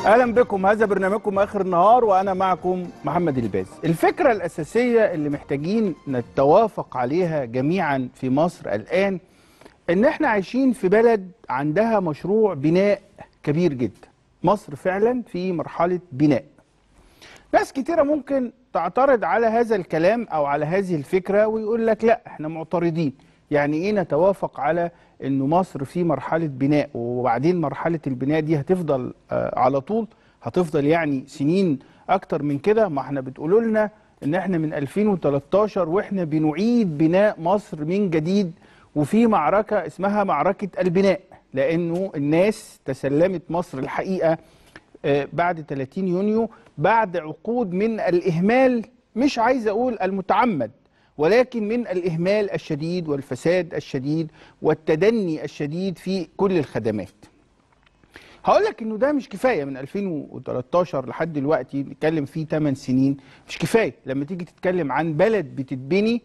اهلا بكم هذا برنامجكم اخر النهار وانا معكم محمد الباز الفكره الاساسيه اللي محتاجين نتوافق عليها جميعا في مصر الان ان احنا عايشين في بلد عندها مشروع بناء كبير جدا مصر فعلا في مرحله بناء ناس كتيرة ممكن تعترض على هذا الكلام أو على هذه الفكرة ويقول لك لا احنا معترضين يعني ايه نتوافق على انه مصر في مرحلة بناء وبعدين مرحلة البناء دي هتفضل آه على طول هتفضل يعني سنين اكتر من كده ما احنا بتقولوا لنا ان احنا من 2013 واحنا بنعيد بناء مصر من جديد وفي معركة اسمها معركة البناء لانه الناس تسلمت مصر الحقيقة آه، بعد 30 يونيو بعد عقود من الإهمال مش عايز أقول المتعمد ولكن من الإهمال الشديد والفساد الشديد والتدني الشديد في كل الخدمات هقول لك انه ده مش كفايه من 2013 لحد دلوقتي نتكلم فيه 8 سنين مش كفايه لما تيجي تتكلم عن بلد بتتبني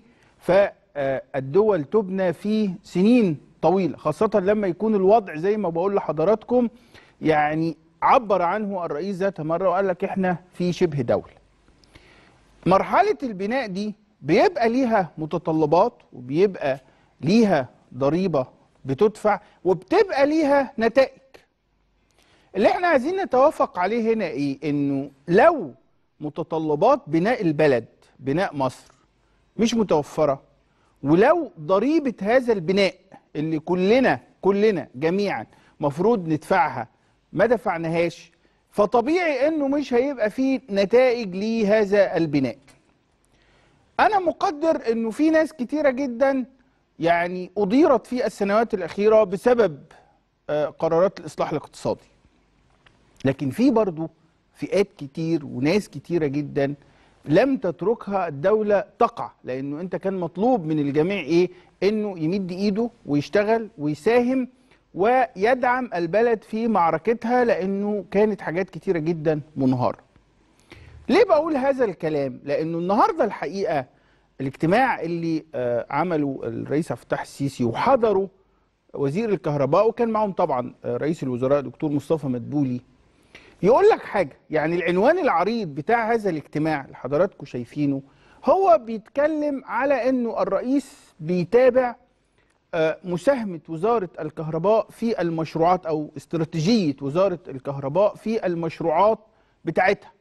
فالدول تبنى في سنين طويله خاصه لما يكون الوضع زي ما بقول لحضراتكم يعني عبر عنه الرئيس ذات مرة وقال لك احنا في شبه دولة مرحلة البناء دي بيبقى ليها متطلبات وبيبقى ليها ضريبة بتدفع وبتبقى ليها نتائج اللي احنا عايزين نتوافق عليه هنا ايه انه لو متطلبات بناء البلد بناء مصر مش متوفرة ولو ضريبة هذا البناء اللي كلنا كلنا جميعا مفروض ندفعها ما دفعناهاش فطبيعي انه مش هيبقى فيه نتائج لهذا البناء انا مقدر انه في ناس كتيرة جدا يعني اضيرت في السنوات الاخيرة بسبب آه، قرارات الاصلاح الاقتصادي لكن في برضو فئات كتير وناس كتيرة جدا لم تتركها الدولة تقع لانه انت كان مطلوب من الجميع ايه انه يمد ايده ويشتغل ويساهم ويدعم البلد في معركتها لانه كانت حاجات كتيره جدا منهاره. ليه بقول هذا الكلام؟ لانه النهارده الحقيقه الاجتماع اللي آه، عمله الرئيس عبد الفتاح السيسي وحضره وزير الكهرباء وكان معهم طبعا آه، رئيس الوزراء دكتور مصطفى مدبولي يقول لك حاجه يعني العنوان العريض بتاع هذا الاجتماع اللي حضراتكم شايفينه هو بيتكلم على انه الرئيس بيتابع آه، مساهمة وزارة الكهرباء في المشروعات أو استراتيجية وزارة الكهرباء في المشروعات بتاعتها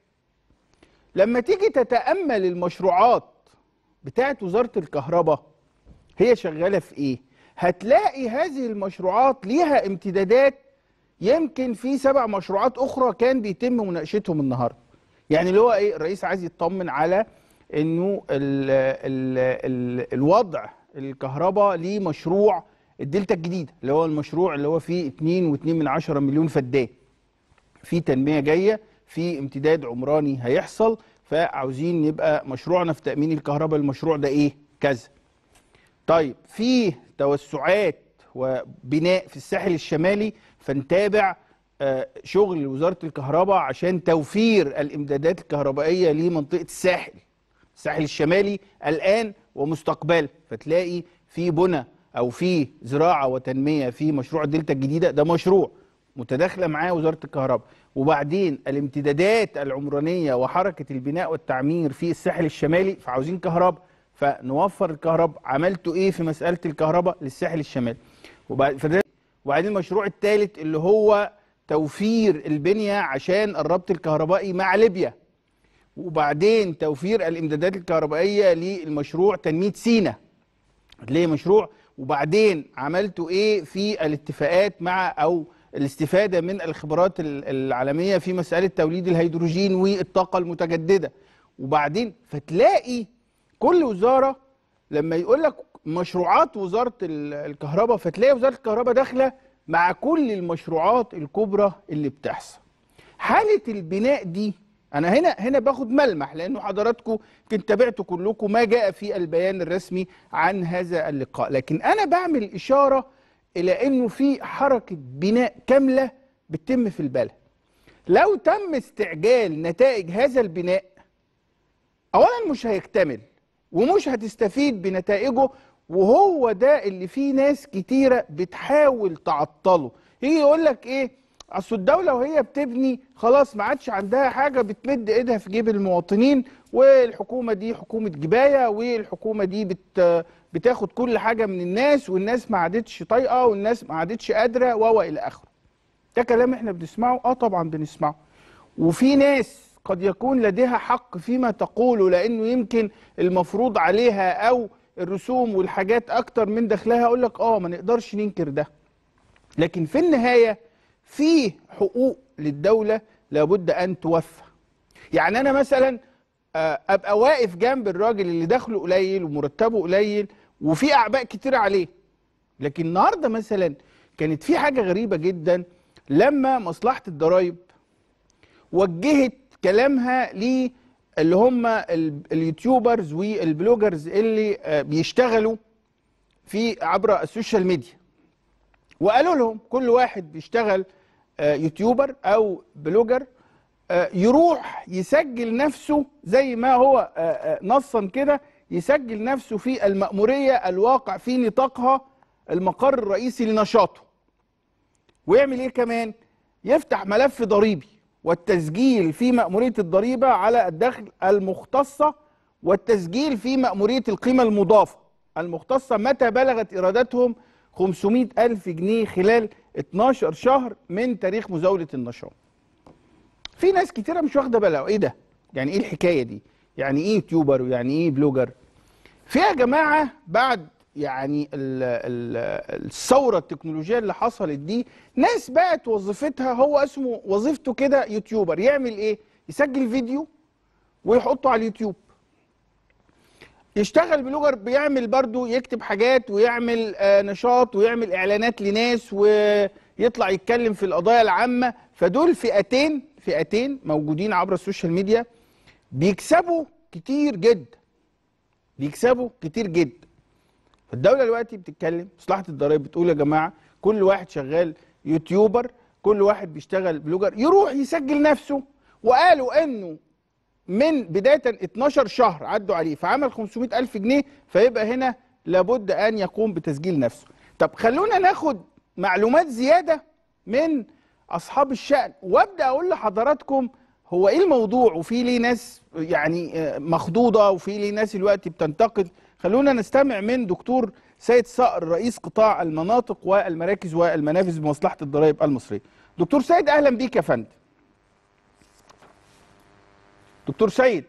لما تيجي تتأمل المشروعات بتاعت وزارة الكهرباء هي شغالة في إيه؟ هتلاقي هذه المشروعات ليها امتدادات يمكن في سبع مشروعات أخرى كان بيتم مناقشتهم النهاردة يعني اللي هو إيه الرئيس عايز يطمن على إنه ال ال ال الوضع الكهرباء لمشروع الدلتا الجديده اللي هو المشروع اللي هو فيه 2.2 من عشرة مليون فدان في تنميه جايه في امتداد عمراني هيحصل فعاوزين يبقى مشروعنا في تامين الكهرباء المشروع ده ايه كذا طيب في توسعات وبناء في الساحل الشمالي فنتابع آه، شغل وزاره الكهرباء عشان توفير الامدادات الكهربائيه لمنطقه الساحل الساحل الشمالي الان ومستقبلا فتلاقي في بنى او في زراعه وتنميه في مشروع الدلتا الجديده ده مشروع متداخله معاه وزاره الكهرباء وبعدين الامتدادات العمرانيه وحركه البناء والتعمير في الساحل الشمالي فعاوزين كهرباء فنوفر الكهرباء عملتوا ايه في مساله الكهرباء للساحل الشمالي وبعد فده وبعدين المشروع الثالث اللي هو توفير البنيه عشان الربط الكهربائي مع ليبيا وبعدين توفير الامدادات الكهربائيه للمشروع تنميه سينا ليه مشروع وبعدين عملتوا ايه في الاتفاقات مع او الاستفاده من الخبرات ال- العالميه في مساله توليد الهيدروجين والطاقه المتجدده وبعدين فتلاقي كل وزاره لما يقول لك مشروعات وزاره ال- الكهرباء فتلاقي وزاره الكهرباء داخله مع كل المشروعات الكبرى اللي بتحصل حاله البناء دي انا هنا هنا باخد ملمح لانه حضراتكم يمكن تابعتوا كلكم ما جاء في البيان الرسمي عن هذا اللقاء لكن انا بعمل اشاره الى انه في حركه بناء كامله بتتم في البلد لو تم استعجال نتائج هذا البناء اولا مش هيكتمل ومش هتستفيد بنتائجه وهو ده اللي فيه ناس كتيره بتحاول تعطله يجي يقول لك ايه اصل الدوله وهي بتبني خلاص ما عادش عندها حاجه بتمد ايدها في جيب المواطنين والحكومه دي حكومه جبايه والحكومه دي بت بتاخد كل حاجه من الناس والناس ما عادتش طايقه والناس ما عادتش قادره و الى اخره. ده كلام احنا بنسمعه اه طبعا بنسمعه. وفي ناس قد يكون لديها حق فيما تقوله لانه يمكن المفروض عليها او الرسوم والحاجات اكتر من دخلها اقول لك اه ما نقدرش ننكر ده. لكن في النهايه في حقوق للدوله لابد ان توفى. يعني انا مثلا آه، ابقى واقف جنب الراجل اللي دخله قليل ومرتبه قليل وفي اعباء كتير عليه لكن النهارده مثلا كانت في حاجه غريبه جدا لما مصلحه الضرايب وجهت كلامها ل اللي هم ال- اليوتيوبرز والبلوجرز اللي آه، بيشتغلوا في عبر السوشيال ميديا وقالوا لهم كل واحد بيشتغل آه، يوتيوبر او بلوجر آه، يروح يسجل نفسه زي ما هو آه، آه، نصا كده يسجل نفسه في المأمورية الواقع في نطاقها المقر الرئيسي لنشاطه ويعمل ايه كمان يفتح ملف ضريبي والتسجيل في مأمورية الضريبة على الدخل المختصة والتسجيل في مأمورية القيمة المضافة المختصة متى بلغت إيراداتهم 500 ألف جنيه خلال 12 شهر من تاريخ مزاولة النشاط في ناس كتيرة مش واخدة بالها ايه ده يعني ايه الحكاية دي يعني ايه يوتيوبر ويعني ايه بلوجر في يا جماعة بعد يعني ال ال الثورة التكنولوجية اللي حصلت دي ناس بقت وظيفتها هو اسمه وظيفته كده يوتيوبر يعمل ايه يسجل فيديو ويحطه على اليوتيوب يشتغل بلوجر بيعمل برضو يكتب حاجات ويعمل آه، نشاط ويعمل اعلانات لناس ويطلع يتكلم في القضايا العامة فدول فئتين فئتين موجودين عبر السوشيال ميديا بيكسبوا كتير جدا بيكسبوا كتير جدا الدولة دلوقتي بتتكلم مصلحة الضرائب بتقول يا جماعة كل واحد شغال يوتيوبر كل واحد بيشتغل بلوجر يروح يسجل نفسه وقالوا انه من بداية 12 شهر عدوا عليه فعمل 500 ألف جنيه فيبقى هنا لابد أن يقوم بتسجيل نفسه طب خلونا ناخد معلومات زيادة من أصحاب الشأن وأبدأ أقول لحضراتكم هو إيه الموضوع وفي ليه ناس يعني آه، مخضوضة وفي ليه ناس الوقت بتنتقد خلونا نستمع من دكتور سيد صقر رئيس قطاع المناطق والمراكز والمنافذ بمصلحة الضرائب المصرية دكتور سيد أهلا بيك يا فندم دكتور سيد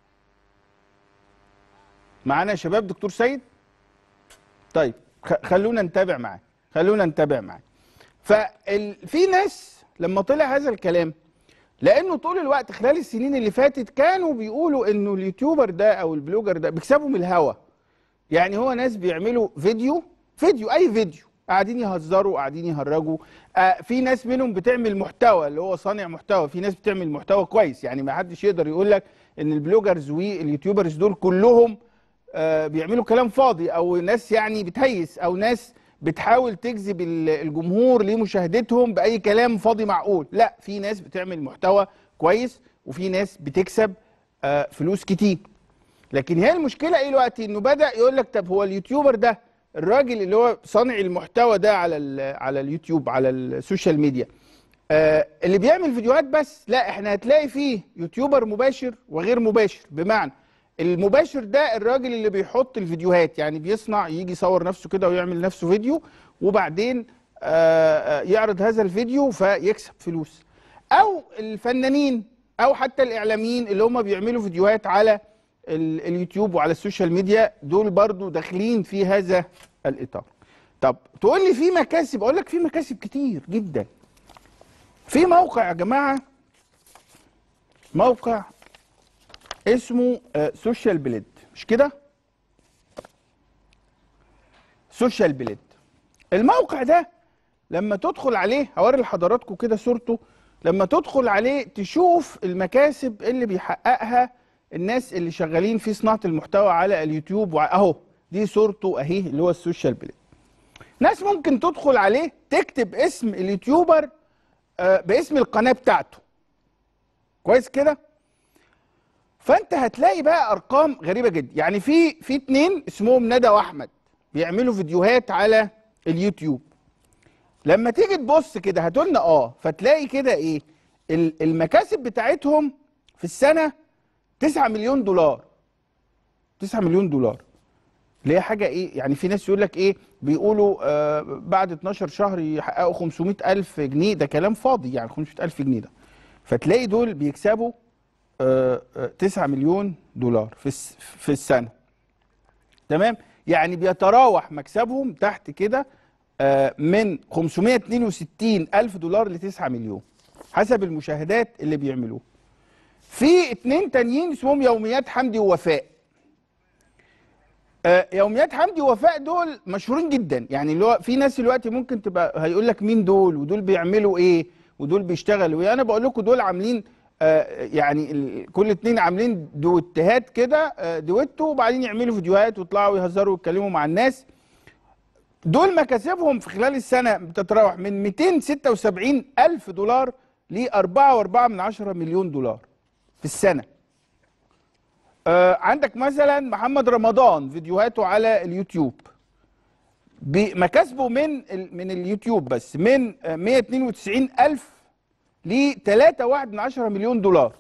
معانا يا شباب دكتور سيد طيب خ- خلونا نتابع معاه خلونا نتابع معاه ففي ناس لما طلع هذا الكلام لانه طول الوقت خلال السنين اللي فاتت كانوا بيقولوا انه اليوتيوبر ده او البلوجر ده بيكسبوا من الهوا يعني هو ناس بيعملوا فيديو فيديو اي فيديو قاعدين يهزروا قاعدين يهرجوا آه في ناس منهم بتعمل محتوى اللي هو صانع محتوى في ناس بتعمل محتوى كويس يعني ما حدش يقدر يقول لك ان البلوجرز واليوتيوبرز دول كلهم آه بيعملوا كلام فاضي او ناس يعني بتهيس او ناس بتحاول تجذب ال- الجمهور لمشاهدتهم باي كلام فاضي معقول لا في ناس بتعمل محتوى كويس وفي ناس بتكسب آه فلوس كتير لكن هي المشكله ايه دلوقتي انه بدا يقول لك طب هو اليوتيوبر ده الراجل اللي هو صانع المحتوى ده على ال- على اليوتيوب على السوشيال ميديا آه اللي بيعمل فيديوهات بس لا احنا هتلاقي فيه يوتيوبر مباشر وغير مباشر بمعنى المباشر ده الراجل اللي بيحط الفيديوهات يعني بيصنع يجي يصور نفسه كده ويعمل نفسه فيديو وبعدين آه آه، يعرض هذا الفيديو فيكسب فلوس او الفنانين او حتى الاعلاميين اللي هم بيعملوا فيديوهات على ال- اليوتيوب وعلى السوشيال ميديا دول برضو داخلين في هذا الاطار طب تقول لي في مكاسب اقول لك في مكاسب كتير جدا في موقع يا جماعه موقع اسمه آه، سوشيال بليد مش كده سوشيال بليد الموقع ده لما تدخل عليه هوري لحضراتكم كده صورته لما تدخل عليه تشوف المكاسب اللي بيحققها الناس اللي شغالين في صناعة المحتوى على اليوتيوب وع- اهو دي صورته اهي اللي هو السوشيال بليد ناس ممكن تدخل عليه تكتب اسم اليوتيوبر آه، باسم القناة بتاعته كويس كده فانت هتلاقي بقى ارقام غريبه جدا يعني في في اتنين اسمهم ندى واحمد بيعملوا فيديوهات على اليوتيوب لما تيجي تبص كده هاتولنا اه فتلاقي كده ايه ال- المكاسب بتاعتهم في السنه 9 مليون دولار 9 مليون دولار اللي هي حاجه ايه يعني في ناس يقول لك ايه بيقولوا آه بعد 12 شهر يحققوا 500 الف جنيه ده كلام فاضي يعني 500 الف جنيه ده فتلاقي دول بيكسبوا آه آه 9 مليون دولار في الس- في السنه تمام يعني بيتراوح مكسبهم تحت كده آه، من 562 ألف دولار ل 9 مليون حسب المشاهدات اللي بيعملوه في اتنين تانيين اسمهم يوميات حمدي ووفاء آه، يوميات حمدي ووفاء دول مشهورين جدا يعني اللي هو في ناس دلوقتي ممكن تبقى هيقول لك مين دول ودول بيعملوا ايه ودول بيشتغلوا ايه انا بقول لكم دول عاملين آه، يعني ال- كل اتنين عاملين دوتهات كده آه، دويتو وبعدين يعملوا فيديوهات ويطلعوا يهزروا ويتكلموا مع الناس دول مكاسبهم في خلال السنة بتتراوح من 276 ألف دولار ل 4.4 من عشرة مليون دولار في السنة آه عندك مثلا محمد رمضان فيديوهاته على اليوتيوب ب- مكاسبه من ال- من اليوتيوب بس من آه، 192 ألف ل 3.1 من عشرة مليون دولار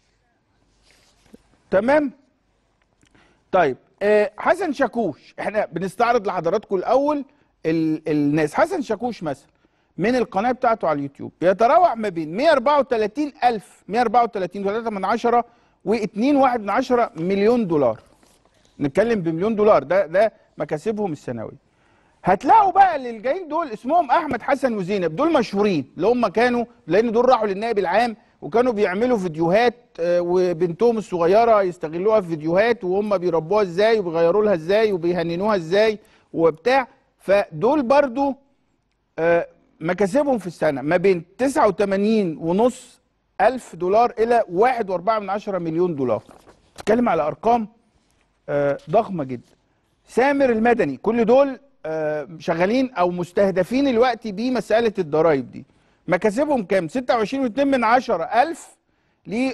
تمام طيب آه، حسن شاكوش احنا بنستعرض لحضراتكم الاول ال الناس حسن شاكوش مثلا من القناه بتاعته على اليوتيوب بيتراوح ما بين 134 الف 134 3 من عشرة و2 واحد من عشرة مليون دولار نتكلم بمليون دولار ده ده مكاسبهم السنويه هتلاقوا بقى اللي الجايين دول اسمهم احمد حسن وزينب دول مشهورين اللي هم كانوا لان دول راحوا للنائب العام وكانوا بيعملوا فيديوهات آه، وبنتهم الصغيره يستغلوها في فيديوهات وهم بيربوها ازاي وبيغيروا لها ازاي وبيهننوها ازاي وبتاع فدول برضو آه، مكاسبهم في السنه ما بين 89 ونص الف دولار الى 1.4 من عشرة مليون دولار تتكلم على ارقام آه، ضخمه جدا سامر المدني كل دول آه، شغالين او مستهدفين الوقت بمساله الضرايب دي مكاسبهم كام 26.2 من عشرة الف ل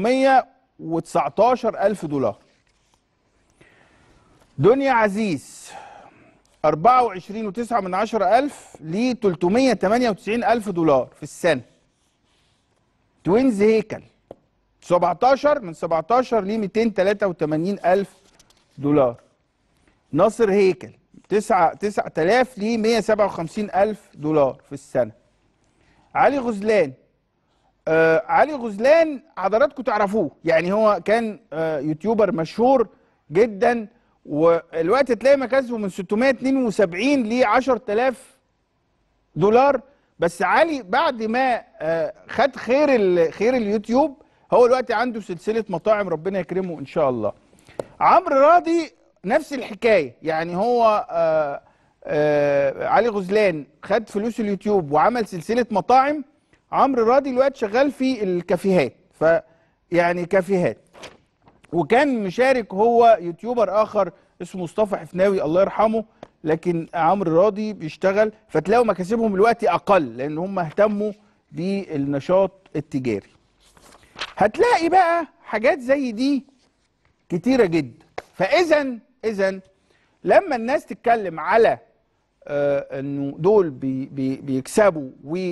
419 الف دولار دنيا عزيز 24.9 من عشرة الف ل 398 الف دولار في السنه توينز هيكل 17 من 17 ل 283 الف دولار ناصر هيكل 9 9000 ل 157 الف دولار في السنه علي غزلان آه علي غزلان حضراتكم تعرفوه يعني هو كان آه يوتيوبر مشهور جدا والوقت تلاقي مكاسبه من 672 ل 10000 دولار بس علي بعد ما آه خد خير ال- خير اليوتيوب هو دلوقتي عنده سلسله مطاعم ربنا يكرمه ان شاء الله عمرو راضي نفس الحكايه يعني هو آه آه علي غزلان خد فلوس اليوتيوب وعمل سلسله مطاعم عمرو راضي دلوقتي شغال في الكافيهات ف يعني كافيهات وكان مشارك هو يوتيوبر اخر اسمه مصطفى حفناوي الله يرحمه لكن عمرو راضي بيشتغل فتلاقوا مكاسبهم دلوقتي اقل لان هم اهتموا بالنشاط التجاري هتلاقي بقى حاجات زي دي كتيره جدا فاذا اذا لما الناس تتكلم على آه انه دول بي بي بيكسبوا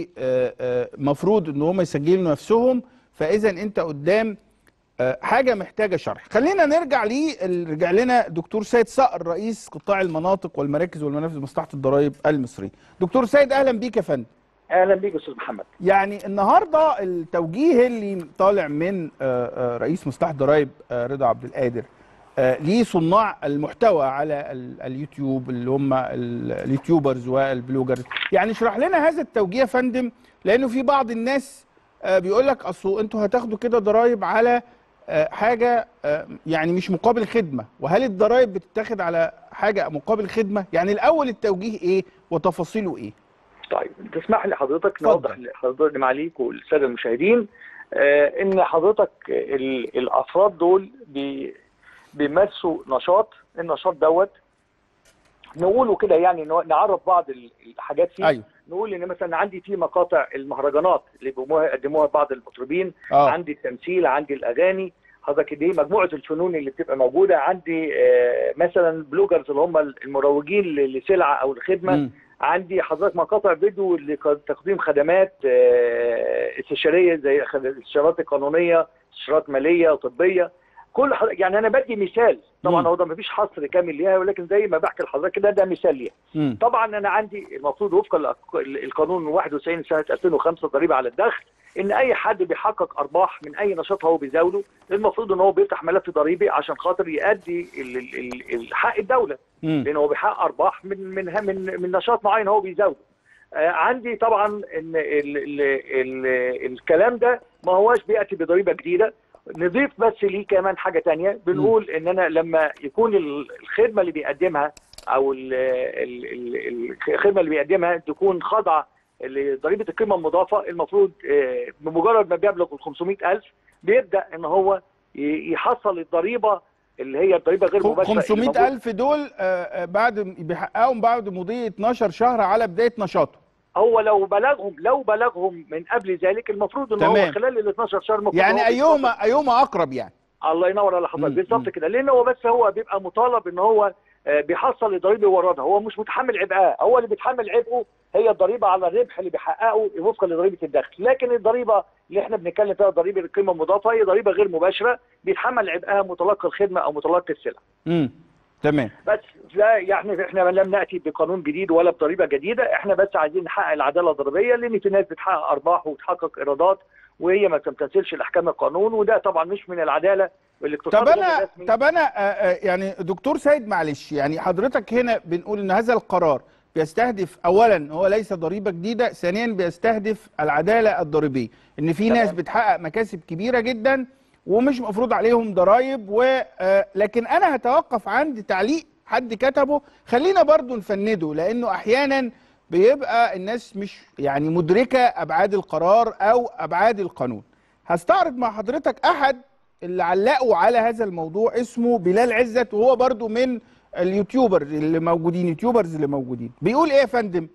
ومفروض ان هم يسجلوا نفسهم فاذا انت قدام آه، حاجه محتاجه شرح خلينا نرجع ليه رجع لنا دكتور سيد صقر رئيس قطاع المناطق والمراكز والمنافذ مصلحه الضرائب المصري دكتور سيد اهلا بيك يا فندم اهلا بيك استاذ محمد يعني النهارده التوجيه اللي طالع من آه، آه، رئيس مصلحه الضرائب آه، رضا عبد القادر آه، لصناع المحتوى على ال- اليوتيوب اللي هم ال- اليوتيوبرز والبلوجرز يعني اشرح لنا هذا التوجيه يا فندم لانه في بعض الناس آه، بيقول لك اصل انتوا هتاخدوا كده ضرائب على آه، حاجه آه، يعني مش مقابل خدمه وهل الضرائب بتتاخد على حاجه مقابل خدمه يعني الاول التوجيه ايه وتفاصيله ايه طيب تسمح لي حضرتك اتفضل. نوضح لحضرتك معاليك والساده المشاهدين آه ان حضرتك ال- الافراد دول بي بيمارسوا نشاط النشاط دوت نقوله كده يعني نوع- نعرف بعض ال- الحاجات فيه ايوه نقول ان مثلا عندي في مقاطع المهرجانات اللي بيقوموها- يقدموها بعض المطربين اه عندي التمثيل عندي الاغاني حضرتك دي مجموعه الفنون اللي بتبقى موجوده عندي آه، مثلا بلوجرز اللي هم المروجين ل- لسلعه او لخدمه مم. عندي حضرتك مقاطع فيديو لتقديم خدمات آه، استشاريه زي خد- الاستشارات القانونيه استشارات ماليه وطبيه كل حضرتك يعني انا بدي مثال مم. طبعا هو ده مفيش حصر كامل ليها ولكن زي ما بحكي لحضرتك كده ده مثال ليها مم. طبعا انا عندي المفروض وفقا للق- القانون 91 سنه 2005 ضريبه على الدخل ان اي حد بيحقق ارباح من اي نشاط هو بيزاوله المفروض ان هو بيفتح ملف ضريبي عشان خاطر يؤدي ال- ال- ال- ال- حق الدوله مم. لان هو بيحقق ارباح من من من, من نشاط معين هو بيزاوله آه عندي طبعا ان ال ال ال الكلام ده ما هواش بياتي بضريبه جديده نضيف بس ليه كمان حاجه تانية بنقول ان انا لما يكون ال- الخدمه اللي بيقدمها او ال- ال- ال- الخدمه اللي بيقدمها تكون خاضعه لضريبه القيمه المضافه المفروض آه، بمجرد ما بيبلغ ال 500000 بيبدا ان هو ي- يحصل الضريبه اللي هي الضريبه غير مباشره اللي 500 موجودة. ألف دول آه، آه، بعد بيحققهم بعد مضي 12 شهر على بداية نشاطه هو لو بلغهم لو بلغهم من قبل ذلك المفروض ان تمام. هو خلال ال 12 شهر المفروض يعني هو أيهما أيهما أقرب يعني الله ينور على مم. حضرتك مم. بالظبط كده لان هو بس هو بيبقى مطالب ان هو آه، بيحصل الضريبه ورانا هو مش متحمل عبئها هو اللي بيتحمل عبئه هي الضريبه على الربح اللي بيحققه وفقا لضريبه الدخل لكن الضريبه اللي احنا بنتكلم فيها ضريبه القيمه المضافه هي ضريبه غير مباشره بيتحمل عبئها متلقي الخدمه او متلقي السلعه امم تمام بس لا يعني احنا لم ناتي بقانون جديد ولا بضريبه جديده احنا بس عايزين نحقق العداله الضريبيه لان في ناس بتحقق ارباح وتحقق ايرادات وهي ما بتمتثلش لاحكام القانون وده طبعا مش من العداله والاقتصاد طب غير انا الرسمي. طب انا آه، آه، يعني دكتور سيد معلش يعني حضرتك هنا بنقول ان هذا القرار بيستهدف اولا هو ليس ضريبه جديده ثانيا بيستهدف العداله الضريبيه ان في تمام. ناس بتحقق مكاسب كبيره جدا ومش مفروض عليهم ضرائب و آه، لكن انا هتوقف عند تعليق حد كتبه خلينا برضو نفنده لانه احيانا بيبقى الناس مش يعني مدركه ابعاد القرار او ابعاد القانون هستعرض مع حضرتك احد اللي علقوا على هذا الموضوع اسمه بلال عزت وهو برضو من اليوتيوبر اللي موجودين يوتيوبرز اللي موجودين بيقول ايه يا فندم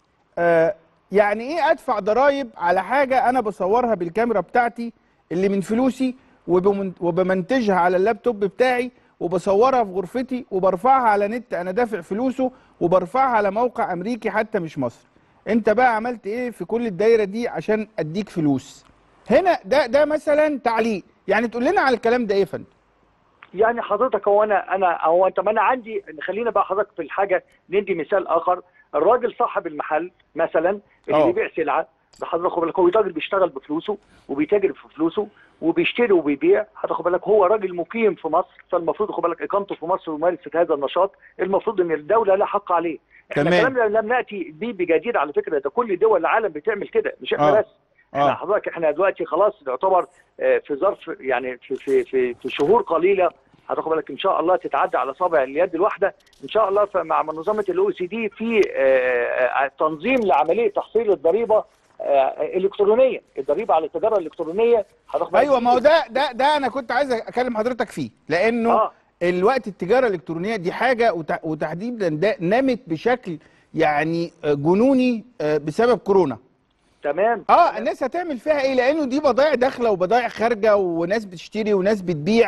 آه يعني ايه ادفع ضرايب على حاجه انا بصورها بالكاميرا بتاعتي اللي من فلوسي وبمن- وبمنتجها على اللابتوب بتاعي وبصورها في غرفتي وبرفعها على نت انا دافع فلوسه وبرفعها على موقع امريكي حتى مش مصر انت بقى عملت ايه في كل الدايره دي عشان اديك فلوس هنا ده ده مثلا تعليق يعني تقول لنا على الكلام ده ايه يا فندم يعني حضرتك هو انا انا هو انت ما انا عندي خلينا بقى حضرتك في الحاجه ندي مثال اخر الراجل صاحب المحل مثلا اللي اه. بيبيع سلعه ده حضرتك خد بالك هو راجل بيشتغل بفلوسه وبيتاجر في فلوسه وبيشتري وبيبيع هتاخد بالك هو راجل مقيم في مصر فالمفروض خد بالك اقامته في مصر وممارسه هذا النشاط المفروض ان الدوله لها حق عليه احنا تمام. كلامنا لم ناتي بيه بجديد على فكره ده كل دول العالم بتعمل كده مش احنا اه. بس احنا اه حضرتك احنا دلوقتي خلاص يعتبر آه، في ظرف يعني في في في, في شهور قليله هتاخد بالك ان شاء الله تتعدى على صابع اليد الواحده ان شاء الله ف- مع منظمه الاو سي دي في آه، آه، تنظيم لعمليه تحصيل الضريبه آه، الكترونيه الضريبه على التجاره الالكترونيه هتاخد بالك ايوه ما هو ده ده ده انا كنت عايز اكلم حضرتك فيه لانه اه الوقت التجاره الالكترونيه دي حاجه وت- وتحديدا ده نمت بشكل يعني آه، جنوني آه، بسبب كورونا تمام اه الناس هتعمل فيها ايه لانه دي بضائع داخله وبضائع خارجه وناس بتشتري وناس بتبيع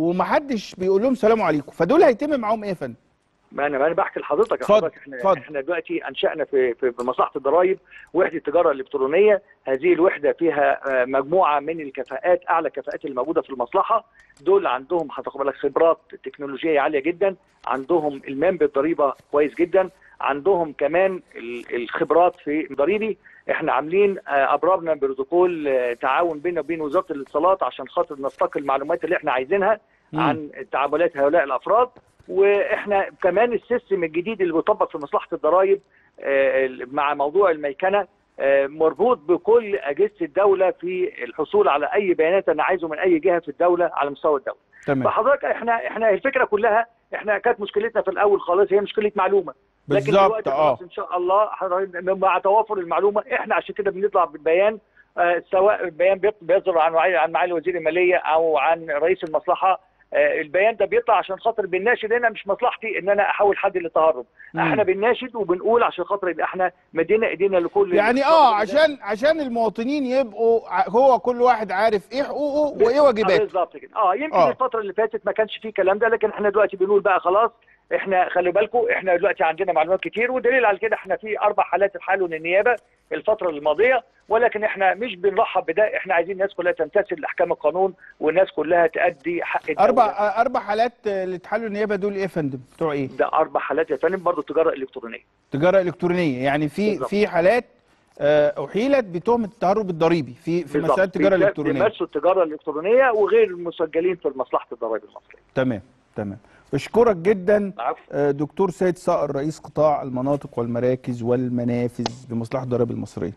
ومحدش بيقول لهم سلام عليكم فدول هيتم معاهم ايه يا فندم ما انا ما انا بحكي لحضرتك يا اتفضل، حضرتك احنا اتفضل. احنا دلوقتي انشانا في في في مصلحه الضرائب وحده التجاره الالكترونيه هذه الوحده فيها آه، مجموعه من الكفاءات اعلى كفاءات الموجوده في المصلحه دول عندهم هتاخد بالك خبرات تكنولوجيه عاليه جدا عندهم المام بالضريبه كويس جدا عندهم كمان ال- الخبرات في الضريبي احنا عاملين آه، ابرمنا بروتوكول آه، تعاون بيننا وبين وزاره الاتصالات عشان خاطر نستقي المعلومات اللي احنا عايزينها مم. عن تعاملات هؤلاء الافراد واحنا كمان السيستم الجديد اللي بيطبق في مصلحه الضرائب آه، مع موضوع الميكنه آه، مربوط بكل اجهزه الدوله في الحصول على اي بيانات انا عايزه من اي جهه في الدوله على مستوى الدوله. تمام فحضرتك احنا احنا الفكره كلها احنا كانت مشكلتنا في الاول خالص هي مشكله معلومه لكن بالظبط دلوقتي اه خلاص ان شاء الله حضرتك مع توافر المعلومه احنا عشان كده بنطلع بالبيان آه، سواء البيان بيط- بيصدر عن وعي- عن معالي وزير الماليه او عن رئيس المصلحه آه، البيان ده بيطلع عشان خاطر بنناشد هنا مش مصلحتي ان انا احول حد للتهرب مم. احنا بنناشد وبنقول عشان خاطر يبقى احنا مدينا ايدينا لكل يعني اه عشان عشان المواطنين يبقوا ع- هو كل واحد عارف ايه حقوقه وايه آه، واجباته بالظبط كده اه يمكن آه. الفتره اللي فاتت ما كانش فيه الكلام ده لكن احنا دلوقتي بنقول بقى خلاص احنا خلي بالكم احنا دلوقتي عندنا معلومات كتير ودليل على كده احنا في اربع حالات اتحالوا للنيابه الفتره الماضيه ولكن احنا مش بنرحب بده احنا عايزين الناس كلها تمتثل لاحكام القانون والناس كلها تأدي حق الدولة. اربع اربع حالات اللي اتحلوا النيابه دول ايه يا فندم بتوع ايه ده اربع حالات يا فندم برضه تجاره الكترونيه تجاره الكترونيه يعني في بالظبط. في حالات آه، احيلت بتهمه التهرب الضريبي في في بالظبط. مساله التجاره بيمارسوا الالكترونيه بيمارسوا التجاره الالكترونيه وغير مسجلين في مصلحه الضرائب المصريه تمام تمام بشكرك جدا عفوا. آه، دكتور سيد صقر رئيس قطاع المناطق والمراكز والمنافذ بمصلحه الضرائب المصريه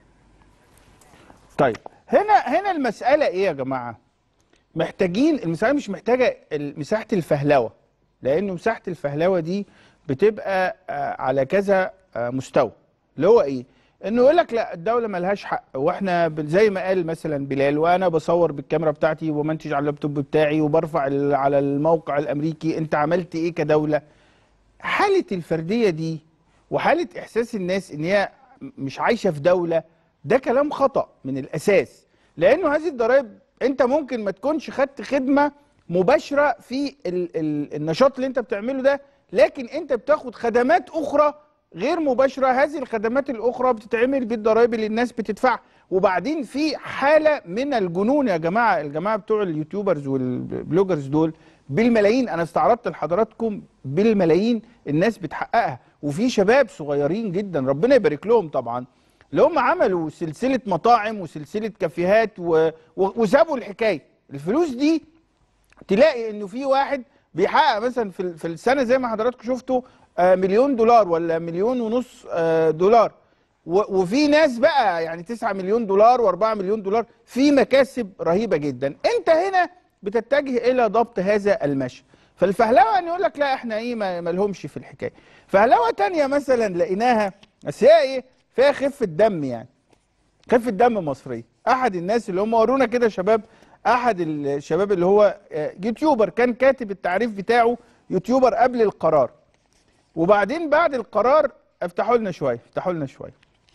طيب هنا هنا المساله ايه يا جماعه محتاجين المساله مش محتاجه ال- مساحه الفهلوه لانه مساحه الفهلوه دي بتبقى آه، على كذا آه، مستوى اللي هو ايه انه يقول لك لا الدوله ملهاش حق واحنا ب- زي ما قال مثلا بلال وانا بصور بالكاميرا بتاعتي وبمنتج على اللابتوب بتاعي وبرفع ال- على الموقع الامريكي انت عملت ايه كدوله حاله الفرديه دي وحاله احساس الناس ان هي مش عايشه في دوله ده كلام خطا من الاساس لانه هذه الضرائب انت ممكن ما تكونش خدت خدمه مباشره في ال ال النشاط اللي انت بتعمله ده لكن انت بتاخد خدمات اخرى غير مباشره هذه الخدمات الاخرى بتتعمل بالضرائب اللي الناس بتدفعها وبعدين في حاله من الجنون يا جماعه الجماعه بتوع اليوتيوبرز والبلوجرز دول بالملايين انا استعرضت لحضراتكم بالملايين الناس بتحققها وفي شباب صغيرين جدا ربنا يبارك لهم طبعا اللي هم عملوا سلسله مطاعم وسلسله كافيهات و... و... وسابوا الحكايه الفلوس دي تلاقي انه في واحد بيحقق مثلا في ال- في السنه زي ما حضراتكم شفتوا آه، مليون دولار ولا مليون ونص آه، دولار و- وفي ناس بقى يعني 9 مليون دولار و4 مليون دولار في مكاسب رهيبه جدا انت هنا بتتجه الى ضبط هذا المشي فالفهلوه ان يقول لك لا احنا ايه ما ما لهمش في الحكايه فهلوه تانية مثلا لقيناها بس هي ايه فيها خفه دم يعني خفه دم مصريه احد الناس اللي هم ورونا كده شباب احد الشباب اللي هو آه، يوتيوبر كان كاتب التعريف بتاعه يوتيوبر قبل القرار وبعدين بعد القرار افتحوا لنا شويه افتحوا لنا شويه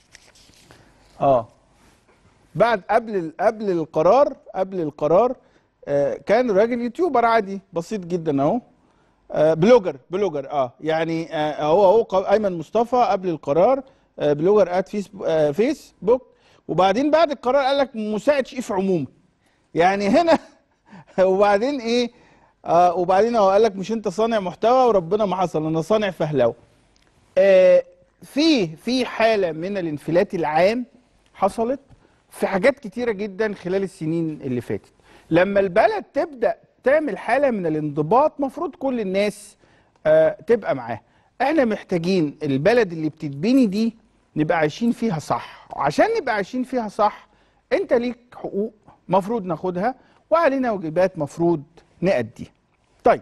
اه بعد قبل ال- قبل القرار قبل القرار آه كان راجل يوتيوبر عادي بسيط جدا اهو آه بلوجر بلوجر اه يعني آه هو هو ق- ايمن مصطفى قبل القرار آه بلوجر ات فيس آه فيسبوك وبعدين بعد القرار قال لك مساعد شيف عموما يعني هنا وبعدين ايه آه وبعدين هو قال لك مش انت صانع محتوى وربنا ما حصل انا صانع فهلوه آه في في حاله من الانفلات العام حصلت في حاجات كتيره جدا خلال السنين اللي فاتت لما البلد تبدا تعمل حاله من الانضباط مفروض كل الناس آه تبقى معاها احنا محتاجين البلد اللي بتتبني دي نبقى عايشين فيها صح وعشان نبقى عايشين فيها صح انت ليك حقوق مفروض ناخدها وعلينا واجبات مفروض نأديها طيب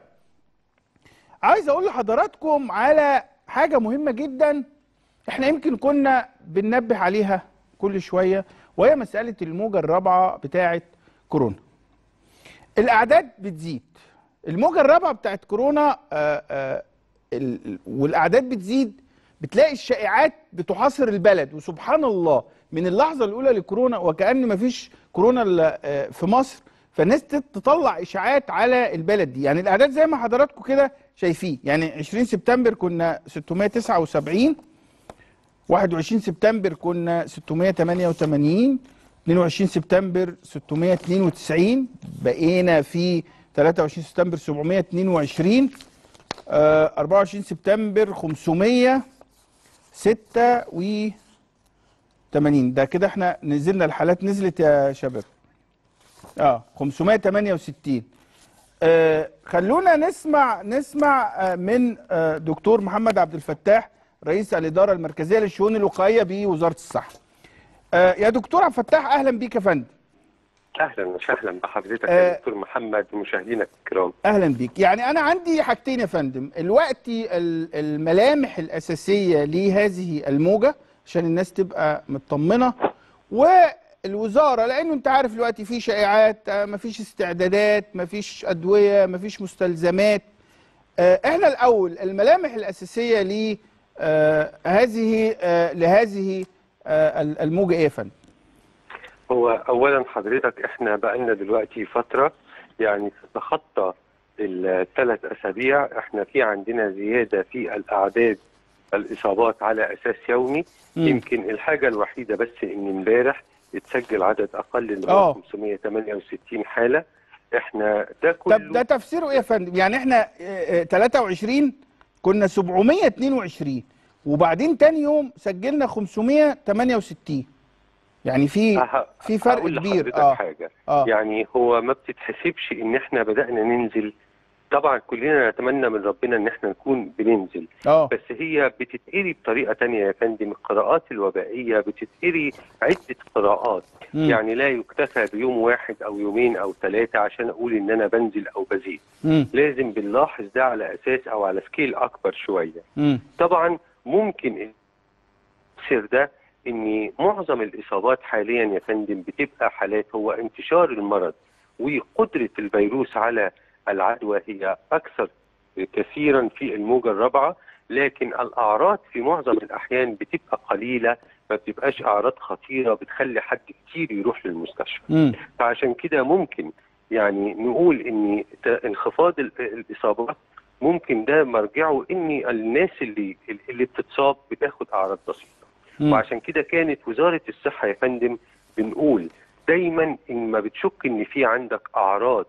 عايز اقول لحضراتكم على حاجه مهمه جدا احنا يمكن كنا بننبه عليها كل شويه وهي مساله الموجه الرابعه بتاعه كورونا الاعداد بتزيد الموجه الرابعه بتاعه كورونا آآ آآ ال- والاعداد بتزيد بتلاقي الشائعات بتحاصر البلد وسبحان الله من اللحظه الاولى لكورونا وكأن مفيش كورونا الا آه، في مصر فالناس تت- تطلع اشاعات على البلد دي يعني الاعداد زي ما حضراتكم كده شايفين يعني 20 سبتمبر كنا 679 21 سبتمبر كنا 688 22 سبتمبر 692 بقينا في 23 سبتمبر 722 آه، 24 سبتمبر 586 ده كده احنا نزلنا الحالات نزلت يا شباب اه 568 آه خلونا نسمع نسمع آه من آه دكتور محمد عبد الفتاح رئيس الإدارة المركزية للشؤون الوقائية بوزارة الصحة آه يا دكتور عبد الفتاح أهلا بيك يا فندم اهلا وسهلا بحضرتك آه. يا دكتور محمد ومشاهدينا الكرام اهلا بيك يعني انا عندي حاجتين يا فندم الوقت ال- الملامح الاساسيه لهذه الموجه عشان الناس تبقى مطمنه والوزاره لانه انت عارف دلوقتي في شائعات آه، مفيش استعدادات مفيش ادويه مفيش مستلزمات آه، احنا الاول الملامح الاساسيه ل آه، هذه آه، لهذه آه، الموجه ايه يا فندم هو اولا حضرتك احنا بقالنا دلوقتي فتره يعني تتخطى الثلاث اسابيع احنا في عندنا زياده في الاعداد الاصابات على اساس يومي مم. يمكن الحاجه الوحيده بس ان امبارح اتسجل عدد اقل اللي آه. هو 568 حاله احنا ده كله طب ده تفسيره ايه يا فندم يعني احنا آه، آه، 23 كنا 722 وبعدين تاني يوم سجلنا 568 يعني في ه- في فرق هقول كبير لحضرتك اه حاجه اه يعني هو ما بتتحسبش ان احنا بدانا ننزل طبعا كلنا نتمنى من ربنا ان احنا نكون بننزل اه بس هي بتتقري بطريقه تانية يا فندم القراءات الوبائيه بتتقري عده قراءات مم. يعني لا يكتفى بيوم واحد او يومين او ثلاثه عشان اقول ان انا بنزل او بزيد مم. لازم بنلاحظ ده على اساس او على سكيل اكبر شويه مم. طبعا ممكن يصير ده ان معظم الاصابات حاليا يا فندم بتبقى حالات هو انتشار المرض وقدره الفيروس على العدوى هي اكثر كثيرا في الموجه الرابعه لكن الاعراض في معظم الاحيان بتبقى قليله ما بتبقاش اعراض خطيره بتخلي حد كتير يروح للمستشفى مم. فعشان كده ممكن يعني نقول ان ت- انخفاض ال- الاصابات ممكن ده مرجعه ان الناس اللي اللي بتتصاب بتاخد اعراض بسيطه مم. وعشان كده كانت وزاره الصحه يا فندم بنقول دايما ان ما بتشك ان في عندك اعراض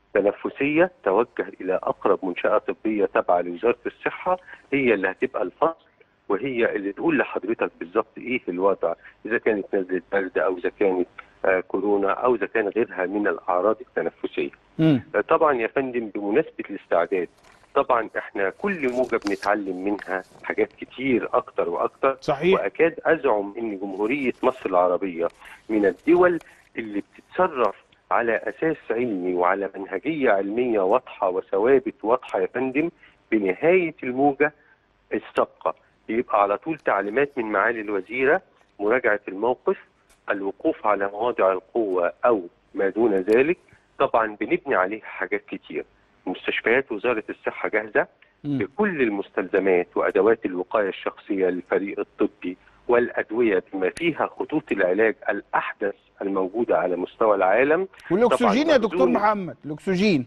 تنفسيه توجه الى اقرب منشاه طبيه تابعه لوزاره الصحه هي اللي هتبقى الفصل وهي اللي تقول لحضرتك بالظبط ايه الوضع اذا كانت نزله برد او اذا كانت آه كورونا او اذا كان غيرها من الاعراض التنفسيه. مم. آه طبعا يا فندم بمناسبه الاستعداد طبعا احنا كل موجه بنتعلم منها حاجات كتير اكتر واكتر صحيح واكاد ازعم ان جمهوريه مصر العربيه من الدول اللي بتتصرف على اساس علمي وعلى منهجيه علميه واضحه وثوابت واضحه يا فندم بنهايه الموجه السابقه يبقى على طول تعليمات من معالي الوزيره مراجعه الموقف الوقوف على مواضع القوه او ما دون ذلك طبعا بنبني عليه حاجات كتير مستشفيات وزاره الصحه جاهزه مم. بكل المستلزمات وادوات الوقايه الشخصيه للفريق الطبي والادويه بما فيها خطوط العلاج الاحدث الموجوده على مستوى العالم والاكسجين طبعاً يا دكتور مخزون. محمد الاكسجين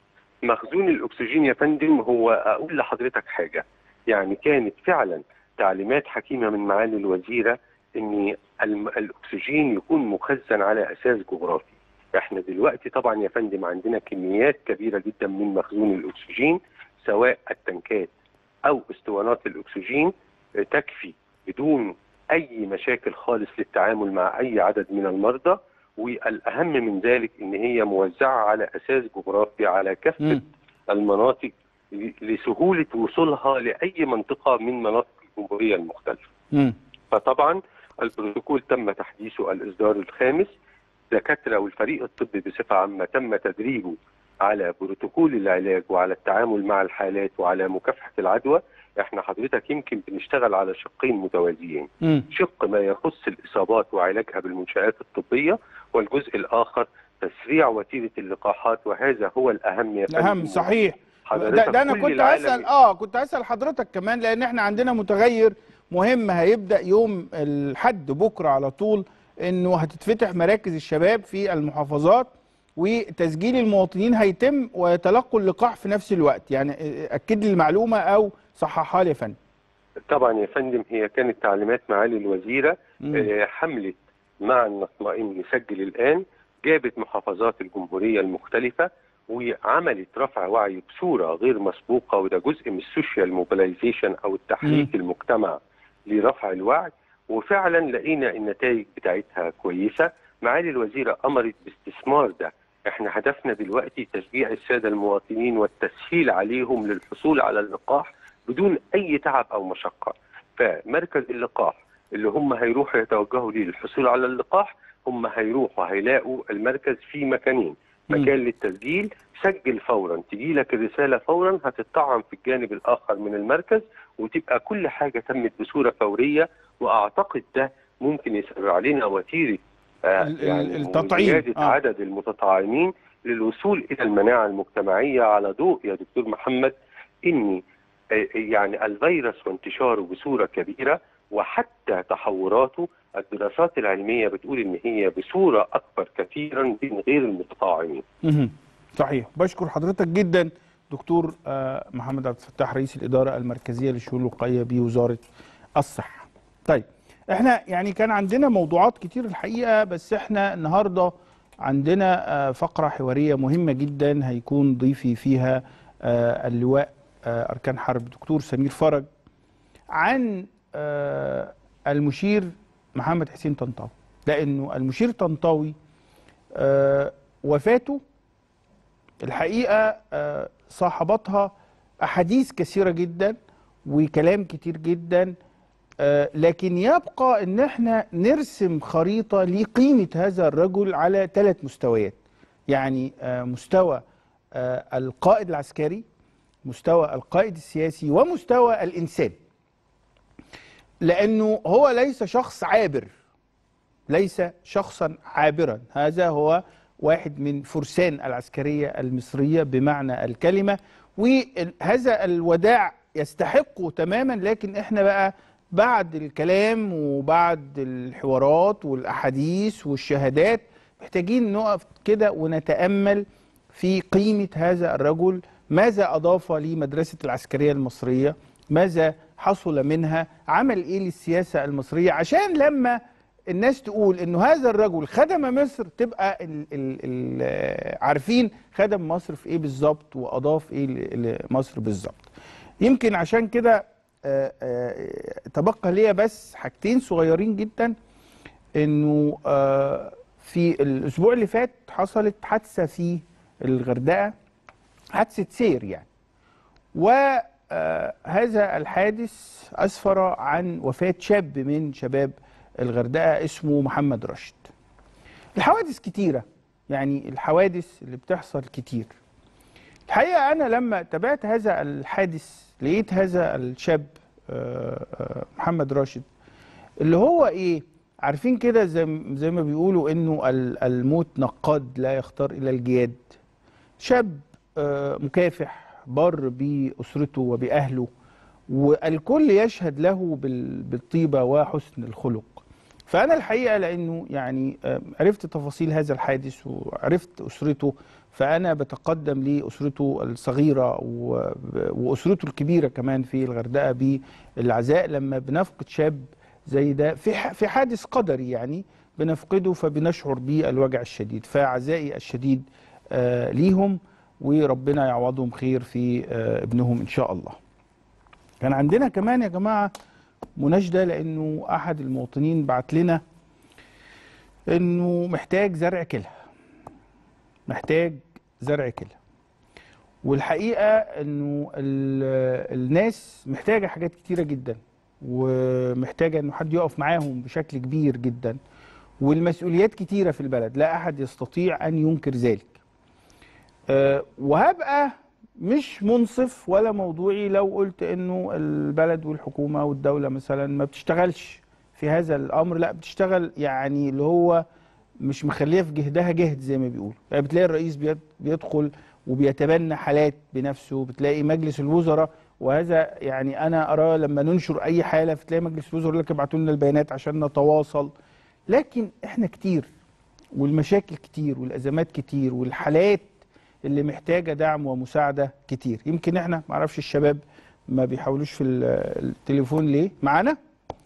مخزون الاكسجين يا فندم هو اقول لحضرتك حاجه يعني كانت فعلا تعليمات حكيمه من معالي الوزيره ان الم- الاكسجين يكون مخزن على اساس جغرافي احنا دلوقتي طبعا يا فندم عندنا كميات كبيره جدا من مخزون الاكسجين سواء التنكات او اسطوانات الاكسجين آه، تكفي بدون اي مشاكل خالص للتعامل مع اي عدد من المرضى والاهم من ذلك ان هي موزعه على اساس جغرافي على كافه مم. المناطق ل- لسهوله وصولها لاي منطقه من مناطق الجمهوريه المختلفه. مم. فطبعا البروتوكول تم تحديثه الاصدار الخامس دكاتره والفريق الطبي بصفه عامه تم تدريبه على بروتوكول العلاج وعلى التعامل مع الحالات وعلى مكافحه العدوى احنا حضرتك يمكن بنشتغل على شقين متوازيين مم. شق ما يخص الاصابات وعلاجها بالمنشات الطبيه والجزء الاخر تسريع وتيره اللقاحات وهذا هو الاهم يا فندم. الاهم صحيح ده, حضرتك ده انا كل كنت العالم هسال اه كنت هسال حضرتك كمان لان احنا عندنا متغير مهم هيبدا يوم الحد بكره على طول انه هتتفتح مراكز الشباب في المحافظات وتسجيل المواطنين هيتم ويتلقوا اللقاح في نفس الوقت يعني اكد لي المعلومه او صححها لي يا فندم طبعا يا فندم هي كانت تعليمات معالي الوزيره مم. آه، حمله مع النطمئن نسجل الان جابت محافظات الجمهوريه المختلفه وعملت رفع وعي بصوره غير مسبوقه وده جزء من السوشيال موبيلايزيشن او التحريك المجتمع لرفع الوعي وفعلا لقينا النتائج بتاعتها كويسه معالي الوزيره امرت باستثمار ده احنا هدفنا دلوقتي تشجيع الساده المواطنين والتسهيل عليهم للحصول على اللقاح بدون اي تعب او مشقه فمركز اللقاح اللي هم هيروحوا يتوجهوا ليه للحصول على اللقاح هم هيروحوا هيلاقوا المركز في مكانين مم. مكان للتسجيل سجل فورا تجي لك الرساله فورا هتطعم في الجانب الاخر من المركز وتبقى كل حاجه تمت بصوره فوريه واعتقد ده ممكن يسرع لنا وتيره آه ال- ال- يعني التطعيم. زياده آه. عدد المتطعمين للوصول الى المناعه المجتمعيه على ضوء يا دكتور محمد ان آه، يعني الفيروس وانتشاره بصوره كبيره وحتى تحوراته الدراسات العلميه بتقول ان هي بصوره اكبر كثيرا من غير المتطعمين. مهم. صحيح بشكر حضرتك جدا دكتور آه، محمد عبد الفتاح رئيس الاداره المركزيه للشؤون الوقائيه بوزاره الصحه. طيب احنا يعني كان عندنا موضوعات كتير الحقيقه بس احنا النهارده عندنا آه، فقره حواريه مهمه جدا هيكون ضيفي فيها آه، اللواء آه، اركان حرب دكتور سمير فرج عن آه، المشير محمد حسين طنطاوي لانه المشير طنطاوي آه، وفاته الحقيقه آه، صاحبتها احاديث كثيره جدا وكلام كتير جدا آه، لكن يبقى ان احنا نرسم خريطه لقيمه هذا الرجل على ثلاث مستويات يعني آه، مستوى آه، القائد العسكري مستوى القائد السياسي ومستوى الانسان لانه هو ليس شخص عابر ليس شخصا عابرا هذا هو واحد من فرسان العسكرية المصرية بمعنى الكلمة وهذا الوداع يستحقه تماما لكن احنا بقى بعد الكلام وبعد الحوارات والأحاديث والشهادات محتاجين نقف كده ونتأمل في قيمة هذا الرجل ماذا أضاف لمدرسة العسكرية المصرية ماذا حصل منها عمل إيه للسياسة المصرية عشان لما الناس تقول انه هذا الرجل خدم مصر تبقى ال ال ال عارفين خدم مصر في ايه بالظبط واضاف ايه ل- لمصر بالظبط يمكن عشان كده آه، آه، تبقى ليا بس حاجتين صغيرين جدا انه آه، في الاسبوع اللي فات حصلت حادثه في الغردقه حادثه سير يعني وهذا الحادث اسفر عن وفاه شاب من شباب الغردقه اسمه محمد راشد الحوادث كتيره يعني الحوادث اللي بتحصل كتير الحقيقه انا لما تابعت هذا الحادث لقيت هذا الشاب آه، آه، محمد راشد اللي هو ايه عارفين كده زي زي ما بيقولوا انه ال- الموت نقاد لا يختار الى الجياد شاب آه، مكافح بر باسرته وباهله والكل يشهد له بال- بالطيبه وحسن الخلق فانا الحقيقه لانه يعني آه، عرفت تفاصيل هذا الحادث وعرفت اسرته فانا بتقدم لاسرته الصغيره و- واسرته الكبيره كمان في الغردقه بالعزاء لما بنفقد شاب زي ده في ح- في حادث قدري يعني بنفقده فبنشعر بالوجع الشديد فعزائي الشديد آه، ليهم وربنا يعوضهم خير في آه، ابنهم ان شاء الله كان عندنا كمان يا جماعه مناشده لانه احد المواطنين بعت لنا انه محتاج زرع كلى محتاج زرع كلى والحقيقه انه ال- الناس محتاجه حاجات كتيره جدا ومحتاجه انه حد يقف معاهم بشكل كبير جدا والمسؤوليات كتيره في البلد لا احد يستطيع ان ينكر ذلك أه، وهبقى مش منصف ولا موضوعي لو قلت انه البلد والحكومه والدوله مثلا ما بتشتغلش في هذا الامر لا بتشتغل يعني اللي هو مش مخليه في جهدها جهد زي ما بيقولوا يعني بتلاقي الرئيس بيد- بيدخل وبيتبنى حالات بنفسه بتلاقي مجلس الوزراء وهذا يعني انا اراه لما ننشر اي حاله فتلاقي مجلس الوزراء يقول لك ابعتوا لنا البيانات عشان نتواصل لكن احنا كتير والمشاكل كتير والازمات كتير والحالات اللي محتاجه دعم ومساعده كتير يمكن احنا معرفش الشباب ما بيحاولوش في ال- التليفون ليه معانا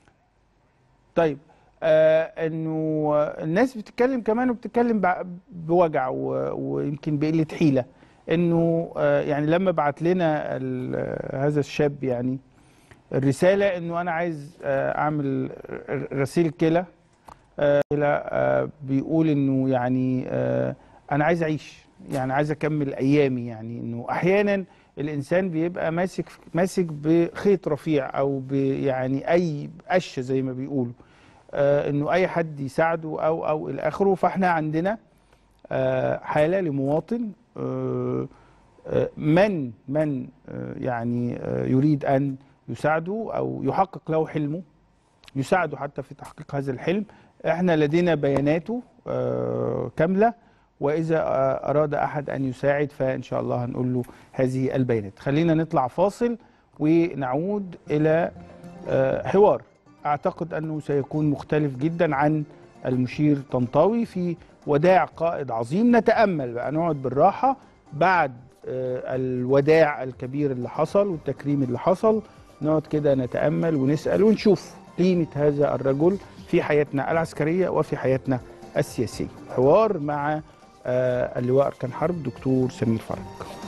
طيب آه انه الناس بتتكلم كمان وبتتكلم بع- بوجع و- ويمكن بقله حيله انه آه يعني لما بعت لنا ال- هذا الشاب يعني الرساله انه انا عايز آه اعمل غسيل كلى آه كلى، آه بيقول انه يعني آه انا عايز اعيش يعني عايز اكمل ايامي يعني انه احيانا الانسان بيبقى ماسك ماسك بخيط رفيع او ب يعني اي قشه زي ما بيقولوا آه انه اي حد يساعده او او الى اخره فاحنا عندنا آه حاله لمواطن آه آه من من آه يعني آه يريد ان يساعده او يحقق له حلمه يساعده حتى في تحقيق هذا الحلم احنا لدينا بياناته آه كامله واذا آه اراد احد ان يساعد فان شاء الله هنقول له هذه البيانات خلينا نطلع فاصل ونعود الى آه حوار اعتقد انه سيكون مختلف جدا عن المشير طنطاوي في وداع قائد عظيم نتامل بقى نقعد بالراحه بعد آه، الوداع الكبير اللي حصل والتكريم اللي حصل نقعد كده نتامل ونسال ونشوف قيمه هذا الرجل في حياتنا العسكريه وفي حياتنا السياسيه حوار مع آه، اللواء اركان حرب دكتور سمير فرج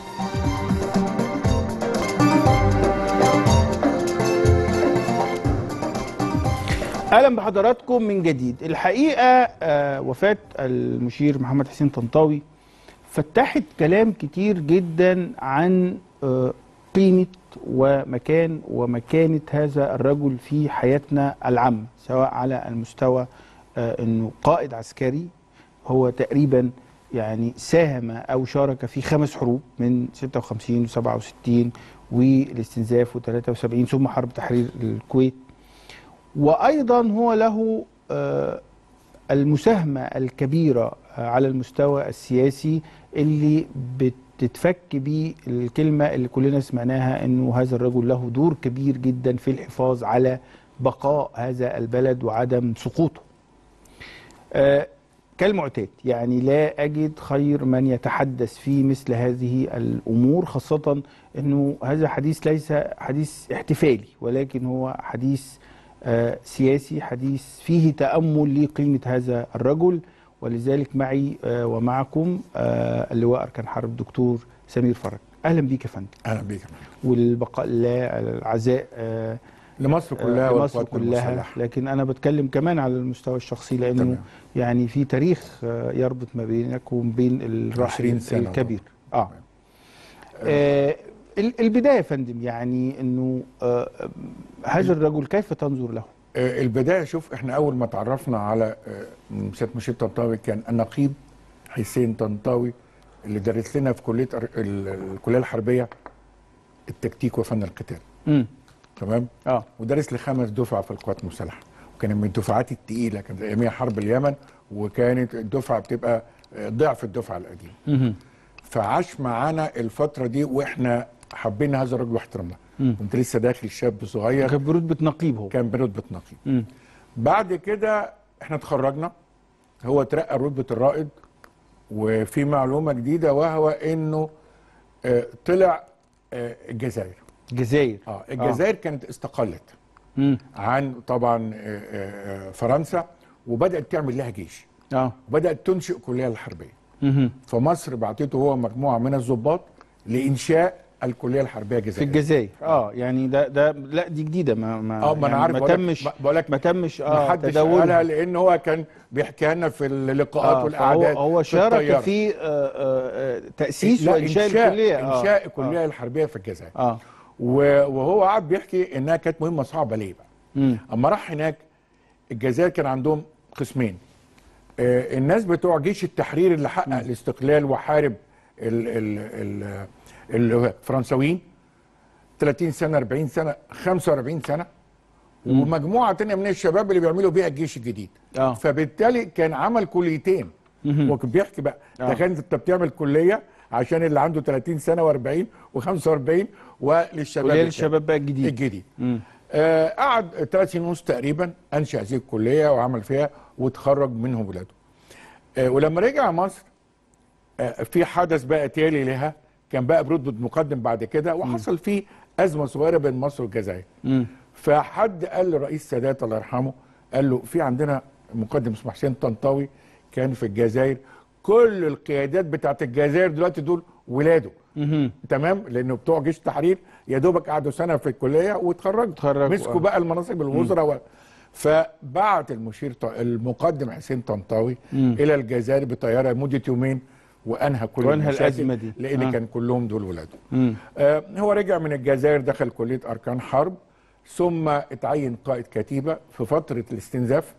اهلا بحضراتكم من جديد الحقيقه آه، وفاه المشير محمد حسين طنطاوي فتحت كلام كتير جدا عن آه، قيمه ومكان ومكانه هذا الرجل في حياتنا العامه سواء على المستوى آه، انه قائد عسكري هو تقريبا يعني ساهم او شارك في خمس حروب من 56 و67 والاستنزاف و73 ثم حرب تحرير الكويت وايضا هو له آه، المساهمه الكبيره آه، على المستوى السياسي اللي بتتفك بيه الكلمه اللي كلنا سمعناها انه هذا الرجل له دور كبير جدا في الحفاظ على بقاء هذا البلد وعدم سقوطه. آه، كالمعتاد يعني لا اجد خير من يتحدث في مثل هذه الامور خاصه انه هذا حديث ليس حديث احتفالي ولكن هو حديث آه، سياسي حديث فيه تأمل لقيمة هذا الرجل ولذلك معي آه، ومعكم آه، اللواء أركان حرب دكتور سمير فرج أهلا بيك يا فندم اهلا بيك يا فندم. والبقاء لله العزاء آه، لمصر كلها آه، مصر والقوات كلها المسلحة. لكن أنا بتكلم كمان على المستوى الشخصي لأنه تمام. يعني في تاريخ آه، يربط ما بينك وما بين الراحل 20 سنة الكبير آه. آه ال- البداية يا فندم يعني أنه آه هذا الرجل كيف تنظر له؟ آه، البدايه شوف احنا اول ما تعرفنا على آه، سيد مشير طنطاوي كان النقيب حسين طنطاوي اللي درس لنا في كليه أر- ال- الكليه الحربيه التكتيك وفن القتال امم تمام اه ودرس لخمس دفعه في القوات المسلحه وكان من الدفعات الثقيله كانت اياميها حرب اليمن وكانت الدفعه بتبقى آه، ضعف الدفعه القديمه مهم. فعاش معانا الفتره دي واحنا حابين هذا الرجل واحترمناه مم. كنت لسه داخل شاب صغير كان برتبة نقيب هو كان برتبه نقيب مم. بعد كده احنا اتخرجنا هو ترقى رتبه الرائد وفي معلومه جديده وهو انه آه، طلع آه، الجزائر الجزائر اه الجزائر كانت استقلت مم. عن طبعا آه، آه، فرنسا وبدات تعمل لها جيش اه وبدات تنشئ كليه الحربيه مهم. فمصر بعتته هو مجموعه من الضباط لانشاء الكليه الحربيه في الجزائريه الجزائر اه يعني ده ده لا دي جديده ما ما اه ما انا يعني عارف ما بقولك- تمش بقولك ما تمش ما اه حدش تداولها. قالها لان هو كان بيحكي لنا في اللقاءات آه والاعداد فهو هو في شارك الطيارة. في آه آه آه تاسيس لا وانشاء انشاء الكليه آه. انشاء الكليه الحربيه في الجزائر اه و- وهو قعد بيحكي انها كانت مهمه صعبه ليه بقى مم. اما راح هناك الجزائر كان عندهم قسمين آه، الناس بتوع جيش التحرير اللي حقق الاستقلال وحارب ال- ال- ال- الفرنساويين 30 سنه 40 سنه 45 سنه ومجموعه تانية من الشباب اللي بيعملوا بيها الجيش الجديد اه فبالتالي كان عمل كليتين مهم. هو كان بيحكي بقى آه. تخيل انت بتعمل كليه عشان اللي عنده 30 سنه و40 و45 وللشباب كليه التاني. للشباب بقى الجديد الجديد مم. آه قعد ثلاث سنين ونص تقريبا انشا هذه الكليه وعمل فيها وتخرج منهم ولاده آه ولما رجع مصر آه في حدث بقى تالي لها كان بقى برتبه مقدم بعد كده وحصل فيه ازمه صغيره بين مصر والجزائر مم. فحد قال لرئيس سادات الله يرحمه قال له في عندنا مقدم اسمه حسين طنطاوي كان في الجزائر كل القيادات بتاعت الجزائر دلوقتي دول ولاده مهم. تمام لانه بتوع جيش التحرير يا دوبك قعدوا سنه في الكليه واتخرجوا اتخرجوا، مسكوا آه. بقى المناصب الوزراء و... فبعت المشير ط... المقدم حسين طنطاوي مم. الى الجزائر بطياره لمده يومين وانهى كل وأنهى المشاكل الأزمة دي. لان آه. كان كلهم دول ولاده مم. آه هو رجع من الجزائر دخل كليه اركان حرب ثم اتعين قائد كتيبه في فتره الاستنزاف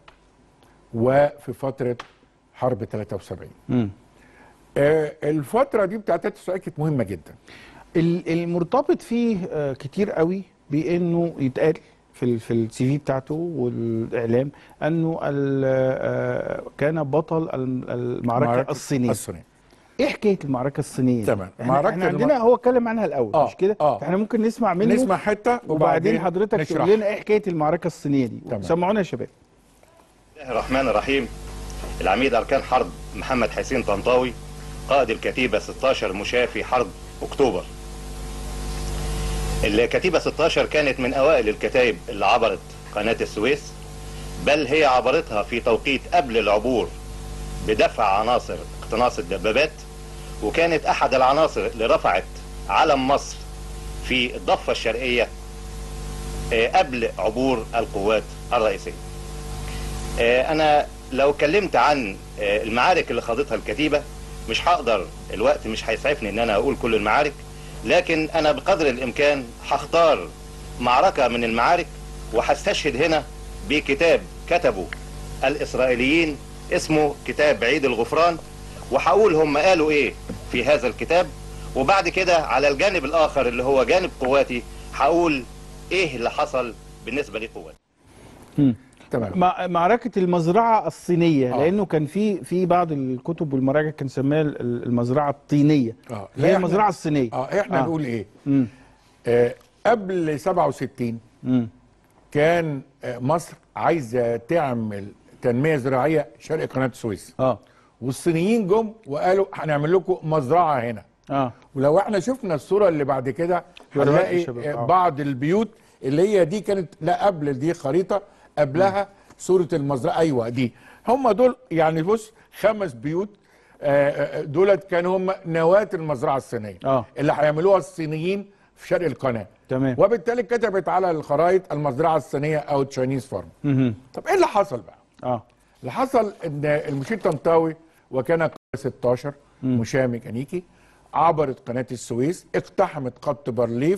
وفي فتره حرب 73 مم. آه الفتره دي بتاعت 73 كانت مهمه جدا ال- المرتبط فيه آه، كتير قوي بانه يتقال في ال- في السي في بتاعته والاعلام انه ال- آه، كان بطل الم- المعركه الصينيه الصينيه ايه حكايه المعركه الصينيه دي؟ تمام. احنا, معركة احنا الم- عندنا هو اتكلم عنها الاول آه، مش كده آه. فاحنا ممكن نسمع منه نسمع حته وبعدين حضرتك نشرح. تقول لنا ايه حكايه المعركه الصينيه دي تمام. سمعونا يا شباب بسم الله الرحمن الرحيم العميد أركان حرب محمد حسين طنطاوي قائد الكتيبة 16 مشاة في حرب أكتوبر الكتيبة 16 كانت من أوائل الكتائب اللي عبرت قناة السويس بل هي عبرتها في توقيت قبل العبور بدفع عناصر اقتناص الدبابات وكانت أحد العناصر اللي رفعت علم مصر في الضفة الشرقية آه، قبل عبور القوات الرئيسية آه، أنا لو اتكلمت عن آه، المعارك اللي خاضتها الكتيبة مش هقدر الوقت مش هيسعفني ان انا اقول كل المعارك لكن انا بقدر الامكان هختار معركة من المعارك وهستشهد هنا بكتاب كتبه الاسرائيليين اسمه كتاب عيد الغفران وهقول هم قالوا ايه في هذا الكتاب وبعد كده على الجانب الاخر اللي هو جانب قواتي هقول ايه اللي حصل بالنسبة لقواتي تمام مع- معركة المزرعة الصينية آه. لأنه كان في في بعض الكتب والمراجع كان سماها ال- المزرعة الطينية اه اللي هي إحنا- المزرعة الصينية اه احنا آه. نقول ايه مم. آه قبل 67 مم. كان آه مصر عايزه تعمل تنميه زراعيه شرق قناه السويس اه والصينيين جم وقالوا هنعمل لكم مزرعه هنا اه ولو احنا شفنا الصوره اللي بعد كده ورقة هنلاقي الشباب، آه، آه. بعض البيوت اللي هي دي كانت لا قبل دي خريطه قبلها صوره المزرعه ايوه دي هم دول يعني بص خمس بيوت آه، آه، دولت كانوا هم نواه المزرعه الصينيه آه. اللي هيعملوها الصينيين في شرق القناه تمام وبالتالي كتبت على الخرائط المزرعه الصينيه او تشاينيز فارم مهم. طب ايه اللي حصل بقى اه اللي حصل ان المشير طنطاوي وكان قناة 16 مشاة ميكانيكي عبرت قناة السويس اقتحمت خط بارليف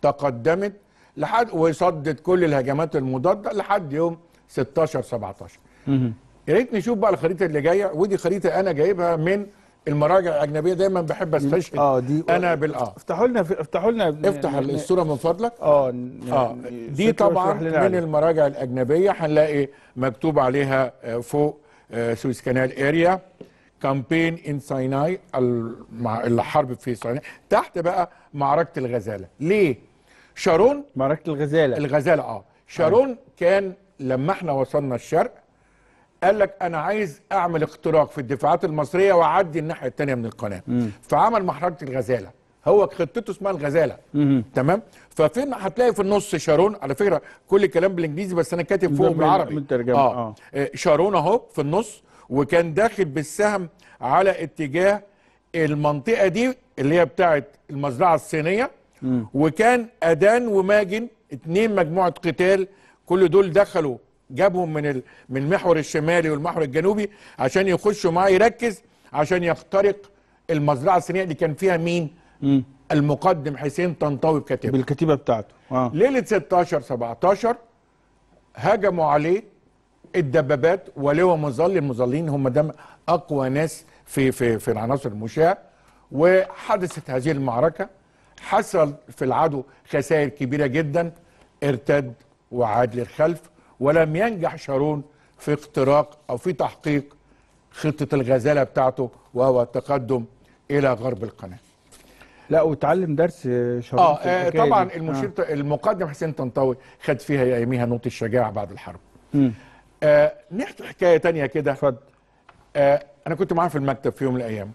تقدمت لحد وصدت كل الهجمات المضادة لحد يوم 16 17 مهم. يا ريت نشوف بقى الخريطة اللي جاية ودي خريطة انا جايبها من المراجع الأجنبية دايما بحب استشهد اه دي انا بالاه افتحوا لنا افتحوا لنا افتح الصورة من فضلك اه ن- اه ن- دي ستة طبعا واشرح لنا من عليها. المراجع الاجنبيه هنلاقي مكتوب عليها آه، فوق آه، سويس كانال اريا كامبين ان سيناي المع- الحرب في سيناء تحت بقى معركه الغزاله ليه شارون معركة الغزالة الغزاله اه شارون كان لما احنا وصلنا الشرق قال لك انا عايز اعمل اختراق في الدفاعات المصريه واعدي الناحيه الثانيه من القناه فعمل محركه الغزاله هو خطته اسمها الغزاله مهم. تمام ففين هتلاقي في النص شارون على فكره كل الكلام بالانجليزي بس انا كاتب فوق من- بالعربي من ترجمة، آه. آه. آه. شارون اهو في النص وكان داخل بالسهم على اتجاه المنطقه دي اللي هي بتاعت المزرعه الصينيه وكان ادان وماجن اتنين مجموعه قتال كل دول دخلوا جابهم من ال- من المحور الشمالي والمحور الجنوبي عشان يخشوا معاه يركز عشان يخترق المزرعه الصينيه اللي كان فيها مين؟ مم. المقدم حسين طنطاوي بكتيبه بالكتيبة بتاعته اه ليله 16 17 هجموا عليه الدبابات ولواء مظل المظلين هم دم اقوى ناس في في في العناصر المشاة وحدثت هذه المعركه حصل في العدو خسائر كبيره جدا ارتد وعاد للخلف ولم ينجح شارون في اختراق او في تحقيق خطه الغزاله بتاعته وهو التقدم الى غرب القناه لا وتعلم درس شرط اه, آه طبعا المشير آه. المقدم حسين طنطاوي خد فيها اياميها نوط الشجاعه بعد الحرب مم. آه نحكي حكايه تانية كده اتفضل آه انا كنت معاه في المكتب في يوم من الايام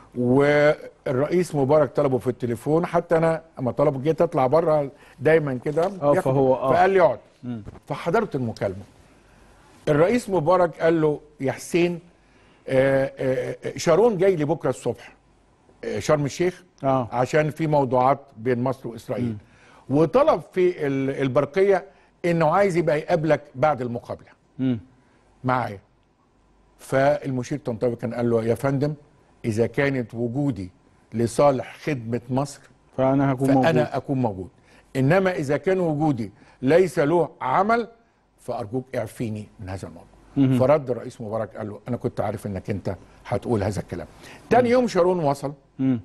والرئيس مبارك طلبه في التليفون حتى انا اما طلبه جيت اطلع بره دايما كده اه ياخد- فهو اه فقال لي اقعد فحضرت المكالمه الرئيس مبارك قال له يا حسين آه آه آه، شارون جاي لي بكره الصبح آه، شرم الشيخ اه عشان في موضوعات بين مصر واسرائيل وطلب في ال- البرقيه انه عايز يبقى يقابلك بعد المقابله مم. معايا فالمشير طنطاوي كان قال له يا فندم اذا كانت وجودي لصالح خدمه مصر فانا هكون موجود فانا اكون موجود انما اذا كان وجودي ليس له عمل فارجوك اعفيني من هذا الموضوع فرد الرئيس مبارك قال له انا كنت عارف انك انت هتقول هذا الكلام تاني يوم شارون وصل مم.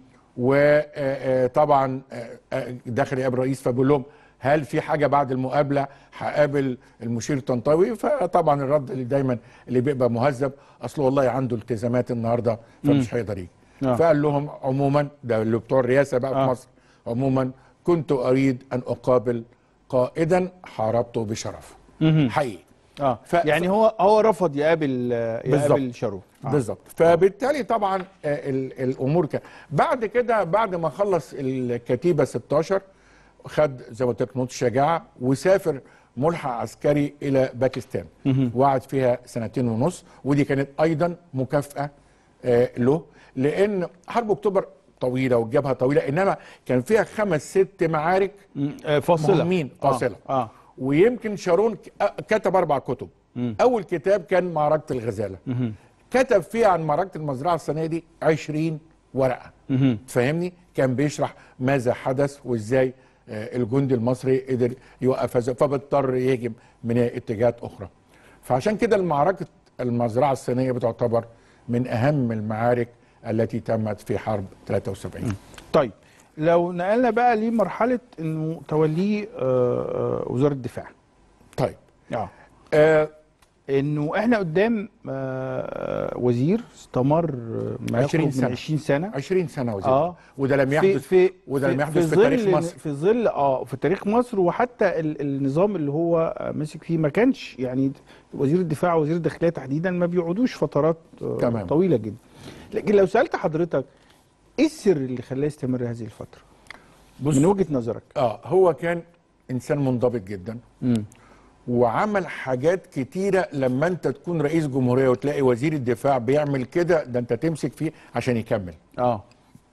وطبعا داخل يقابل الرئيس فبيقول لهم هل في حاجه بعد المقابله هقابل المشير طنطاوي فطبعا الرد اللي دايما اللي بيبقى مهذب اصل والله عنده التزامات النهارده فمش هيقدر يجي آه. فقال لهم عموما ده اللي بتوع الرئاسه بقى آه. في مصر عموما كنت اريد ان اقابل قائدا حاربته بشرف مهم. حقيقي اه ف- يعني هو هو رفض يقابل آه، بالظبط. يقابل شارون آه. بالظبط فبالتالي طبعا آه، ال- الامور كان بعد كده بعد ما خلص الكتيبه 16 خد زي ما قلت لك نقطه شجاعه وسافر ملحق عسكري الى باكستان وقعد فيها سنتين ونص ودي كانت ايضا مكافاه آه، له لان حرب اكتوبر طويله والجبهه طويله انما كان فيها خمس ست معارك مم، آه، فاصله مهمين فاصله اه, آه. ويمكن شارون ك- آه، كتب اربع كتب اول كتاب كان معركه الغزاله كتب فيه عن معركه المزرعه الصينيه دي 20 ورقه تفهمني كان بيشرح ماذا حدث وازاي آه، الجندي المصري قدر يوقف هذا فبيضطر يهجم من اتجاهات اخرى فعشان كده المعركه المزرعه الصينيه بتعتبر من اهم المعارك التي تمت في حرب 73 طيب لو نقلنا بقى لمرحله انه توليه آه، آه، وزاره الدفاع طيب اه آه انه احنا قدام آه، وزير استمر آه، ما 20 يقرب من سنة. 20 سنه 20 سنه وزير اه وده لم في يحدث في وده لم يحدث في ظل- تاريخ مصر في ظل اه في تاريخ مصر وحتى ال النظام اللي هو آه، مسك فيه ما كانش يعني وزير الدفاع ووزير الداخليه تحديدا ما بيقعدوش فترات آه، تمام. طويله جدا لكن لو سالت حضرتك ايه السر اللي خلاه يستمر هذه الفتره بص من وجهه نظرك اه هو كان انسان منضبط جدا امم وعمل حاجات كتيره لما انت تكون رئيس جمهوريه وتلاقي وزير الدفاع بيعمل كده ده انت تمسك فيه عشان يكمل اه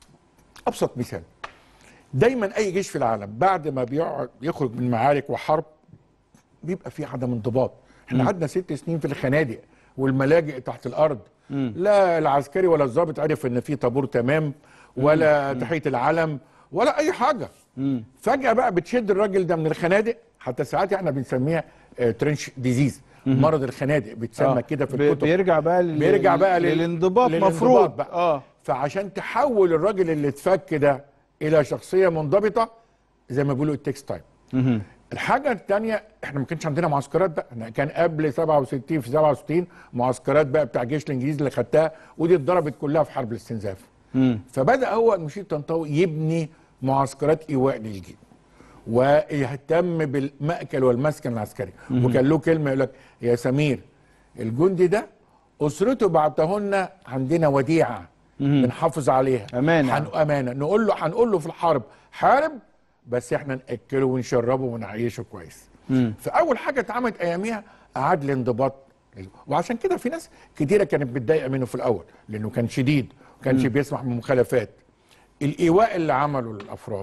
ابسط مثال دايما اي جيش في العالم بعد ما بيقعد يخرج من معارك وحرب بيبقى في عدم انضباط احنا قعدنا ست سنين في الخنادق والملاجئ تحت الارض لا العسكري ولا الضابط عرف ان في طابور تمام ولا تحيه العلم ولا اي حاجه امم فجاه بقى بتشد الراجل ده من الخنادق حتى ساعات احنا بنسميها آه، ترنش ديزيز مرض الخنادق بيتسمى كده في الكتب بيرجع بقى لل... بيرجع بقى لل- للانضباط للانضباط مفروض بقى. اه فعشان تحول الراجل اللي اتفك ده الى شخصيه منضبطه زي ما بيقولوا التكست تايم مهم. الحاجه الثانيه احنا ما كانش عندنا معسكرات بقى احنا كان قبل 67 في 67 معسكرات بقى بتاع الجيش الانجليزي اللي خدتها ودي اتضربت كلها في حرب الاستنزاف مم. فبدا هو المشير طنطاوي يبني معسكرات ايواء للجيل ويهتم بالمأكل والمسكن العسكري وكان له كلمه يقول لك يا سمير الجندي ده اسرته بعتهن عندنا وديعه بنحافظ عليها أمانة. حن... امانه نقول له هنقول له في الحرب حارب بس احنا ناكله ونشربه ونعيشه كويس مم. فاول حاجه اتعملت اياميها اعاد الانضباط وعشان كده في ناس كتيره كانت متضايقه منه في الاول لانه كان شديد ما كانش بيسمح بمخالفات الايواء اللي عمله للافراد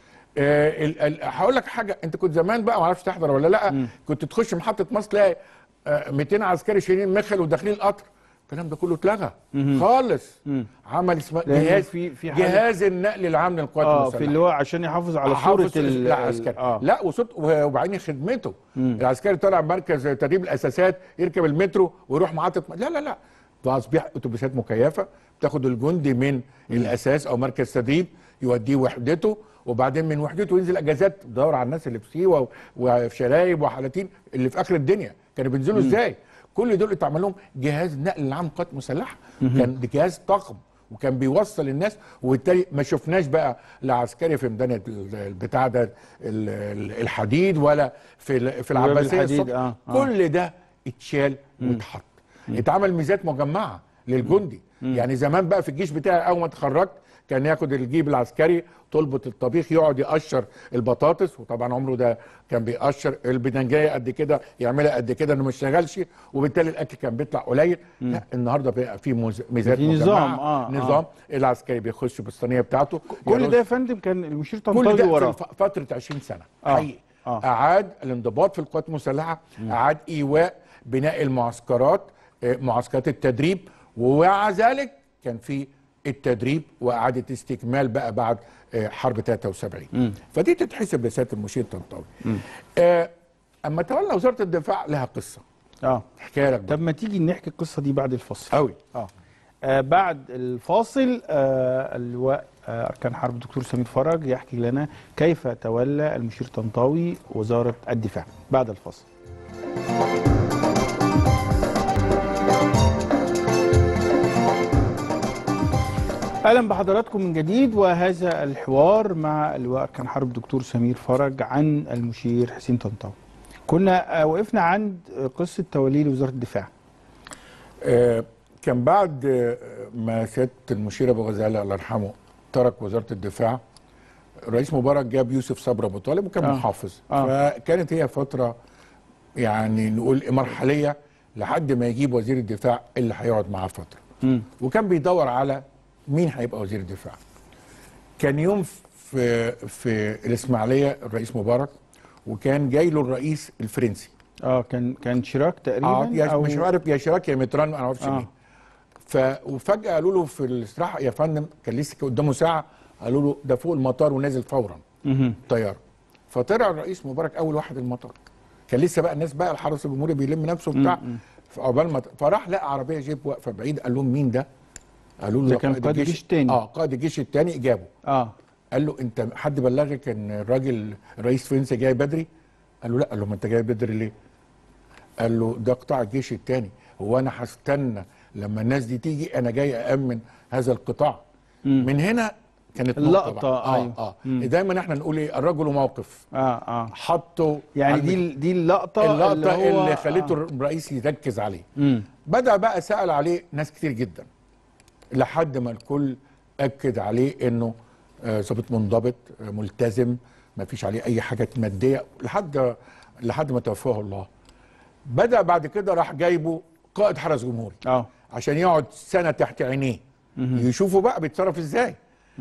آه، ال- ال- هقول لك حاجه انت كنت زمان بقى ما اعرفش تحضر ولا لا كنت تخش محطه مصر تلاقي آه، 200 عسكري شايلين مخل وداخلين القطر الكلام ده كله اتلغى خالص عمل اسمه لأن جهاز في- في حاجة- جهاز النقل العام للقوات اه المسلحه في اللي هو عشان يحافظ على صوره حافظ ال- العسكري ال- اه لا وصوت وبعدين خدمته العسكري طالع مركز تدريب الاساسات يركب المترو ويروح محطه لا لا لا فاصبح اتوبيسات مكيفه بتاخد الجندي من الاساس او مركز تدريب يوديه وحدته وبعدين من وحدته ينزل اجازات تدور على الناس اللي في سيوه وفي شلايب وحالتين اللي في اخر الدنيا كانوا بينزلوا ازاي كل دول اتعمل لهم جهاز نقل العام قوات مسلحه كان ده جهاز ضخم وكان بيوصل الناس وبالتالي ما شفناش بقى لا عسكري في ميدان ال- البتاع ده ال- ال- الحديد ولا في ال- في ولا العباسيه بالحديد، الصبح آه، آه. كل ده اتشال واتحط اتعمل ميزات مجمعه للجندي يعني زمان بقى في الجيش بتاعي اول ما اتخرجت كان ياخد الجيب العسكري طلبة الطبيخ يقعد يقشر البطاطس وطبعا عمره ده كان بيقشر البدنجايه قد كده يعملها قد كده انه ما اشتغلش وبالتالي الاكل كان بيطلع قليل لا النهارده بقى في موز- ميزات في مجمعة نظام، آه، آه. نظام العسكري بيخش بالصينيه بتاعته كل يرص- ده يا فندم كان المشير كل طنطاوي ده في وراه الف- فتره 20 سنه آه. حقيقي آه. اعاد الانضباط في القوات المسلحه اعاد ايواء بناء المعسكرات آه، معسكرات التدريب ومع ذلك كان في التدريب واعاده استكمال بقى بعد آه، حرب 73 فدي تتحسب لسياده المشير طنطاوي آه، اما تولى وزاره الدفاع لها قصه اه احكيها لك طب ما تيجي نحكي القصه دي بعد الفصل قوي اه آه، بعد الفاصل آه اللواء آه أركان حرب الدكتور سمير فرج يحكي لنا كيف تولى المشير طنطاوي وزارة الدفاع بعد الفاصل اهلا بحضراتكم من جديد وهذا الحوار مع اللواء اركان حرب دكتور سمير فرج عن المشير حسين طنطاوي كنا آه، وقفنا عند آه، قصه توليه لوزاره الدفاع آه، كان بعد آه، ما سياده المشير ابو غزاله الله يرحمه ترك وزاره الدفاع الرئيس مبارك جاب يوسف صبري ابو طالب وكان آه. محافظ آه. فكانت هي فتره يعني نقول مرحليه لحد ما يجيب وزير الدفاع اللي هيقعد معاه فتره مم. وكان بيدور على مين هيبقى وزير الدفاع كان يوم في في الاسماعيليه الرئيس مبارك وكان جاي له الرئيس الفرنسي اه كان كان شراك تقريبا اه يا أو مش عارف يا شراك يا متران انا ما اعرفش آه. مين ف وفجاه قالوا له في الاستراحه يا فندم كان لسه قدامه ساعه قالوا له ده فوق المطار ونازل فورا مهم. طياره فطلع الرئيس مبارك اول واحد المطار كان لسه بقى الناس بقى الحرس الجمهوري بيلم نفسه بتاع فعقبال ما فراح لقى عربيه جيب واقفه بعيد قال لهم مين ده؟ قالوا له ده كان قائد الجيش التاني. اه قائد الجيش الثاني جابه اه قال له انت حد بلغك ان الراجل الرئيس فرنسا جاي بدري؟ قال له لا قال له ما انت جاي بدري ليه؟ قال له ده قطاع الجيش الثاني هو انا هستنى لما الناس دي تيجي انا جاي امن هذا القطاع من هنا كانت نقطة اللقطة، بقى. اه أيوة. اه مم. دايما احنا نقول ايه الرجل موقف اه اه حطه يعني على دي ال- دي اللقطه اللقطه اللي, اللي, هو اللي خلته آه. الرئيس يركز عليه مم. بدا بقى سال عليه ناس كتير جدا لحد ما الكل اكد عليه انه آه، ضابط منضبط آه، ملتزم ما فيش عليه اي حاجه ماديه لحد لحد ما توفاه الله بدا بعد كده راح جايبه قائد حرس جمهوري اه عشان يقعد سنه تحت عينيه يشوفوا بقى بيتصرف ازاي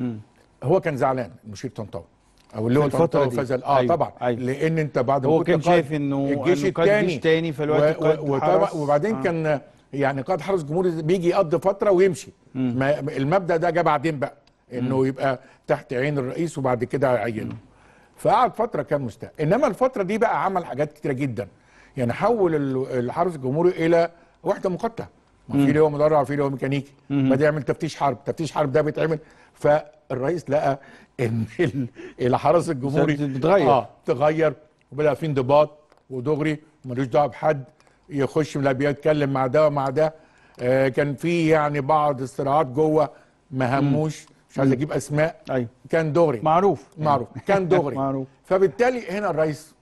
هو كان زعلان المشير طنطاوي او اللي هو في الفترة طنطاوي دي. فزل اه أيوة، طبعا أيوة. لان انت بعد ما هو كنت كان قائد شايف إنه- الجيش إنه قائد الثاني جيش تاني، فالوقت قائد وطبعا حرس. وبعدين آه. كان يعني قائد حرس جمهوري بيجي يقضي فتره ويمشي ما المبدا ده جه بعدين بقى انه يبقى تحت عين الرئيس وبعد كده يعينه فقعد فتره كان مستاء انما الفتره دي بقى عمل حاجات كتيره جدا يعني حول ال- الحرس الجمهوري الى وحده مقاتله ما في لواء مدرع في لواء ميكانيكي بدا يعمل تفتيش حرب تفتيش حرب ده بيتعمل فالرئيس لقى ان ال- الحرس الجمهوري بتتغير. اه تغير وبدا في انضباط ودغري ملوش دعوه بحد يخش لا بيتكلم مع ده ومع ده آه كان في يعني بعض الصراعات جوه ما هموش مش عايز اجيب اسماء ايوه كان دغري معروف معروف كان دغري معروف. فبالتالي هنا الرئيس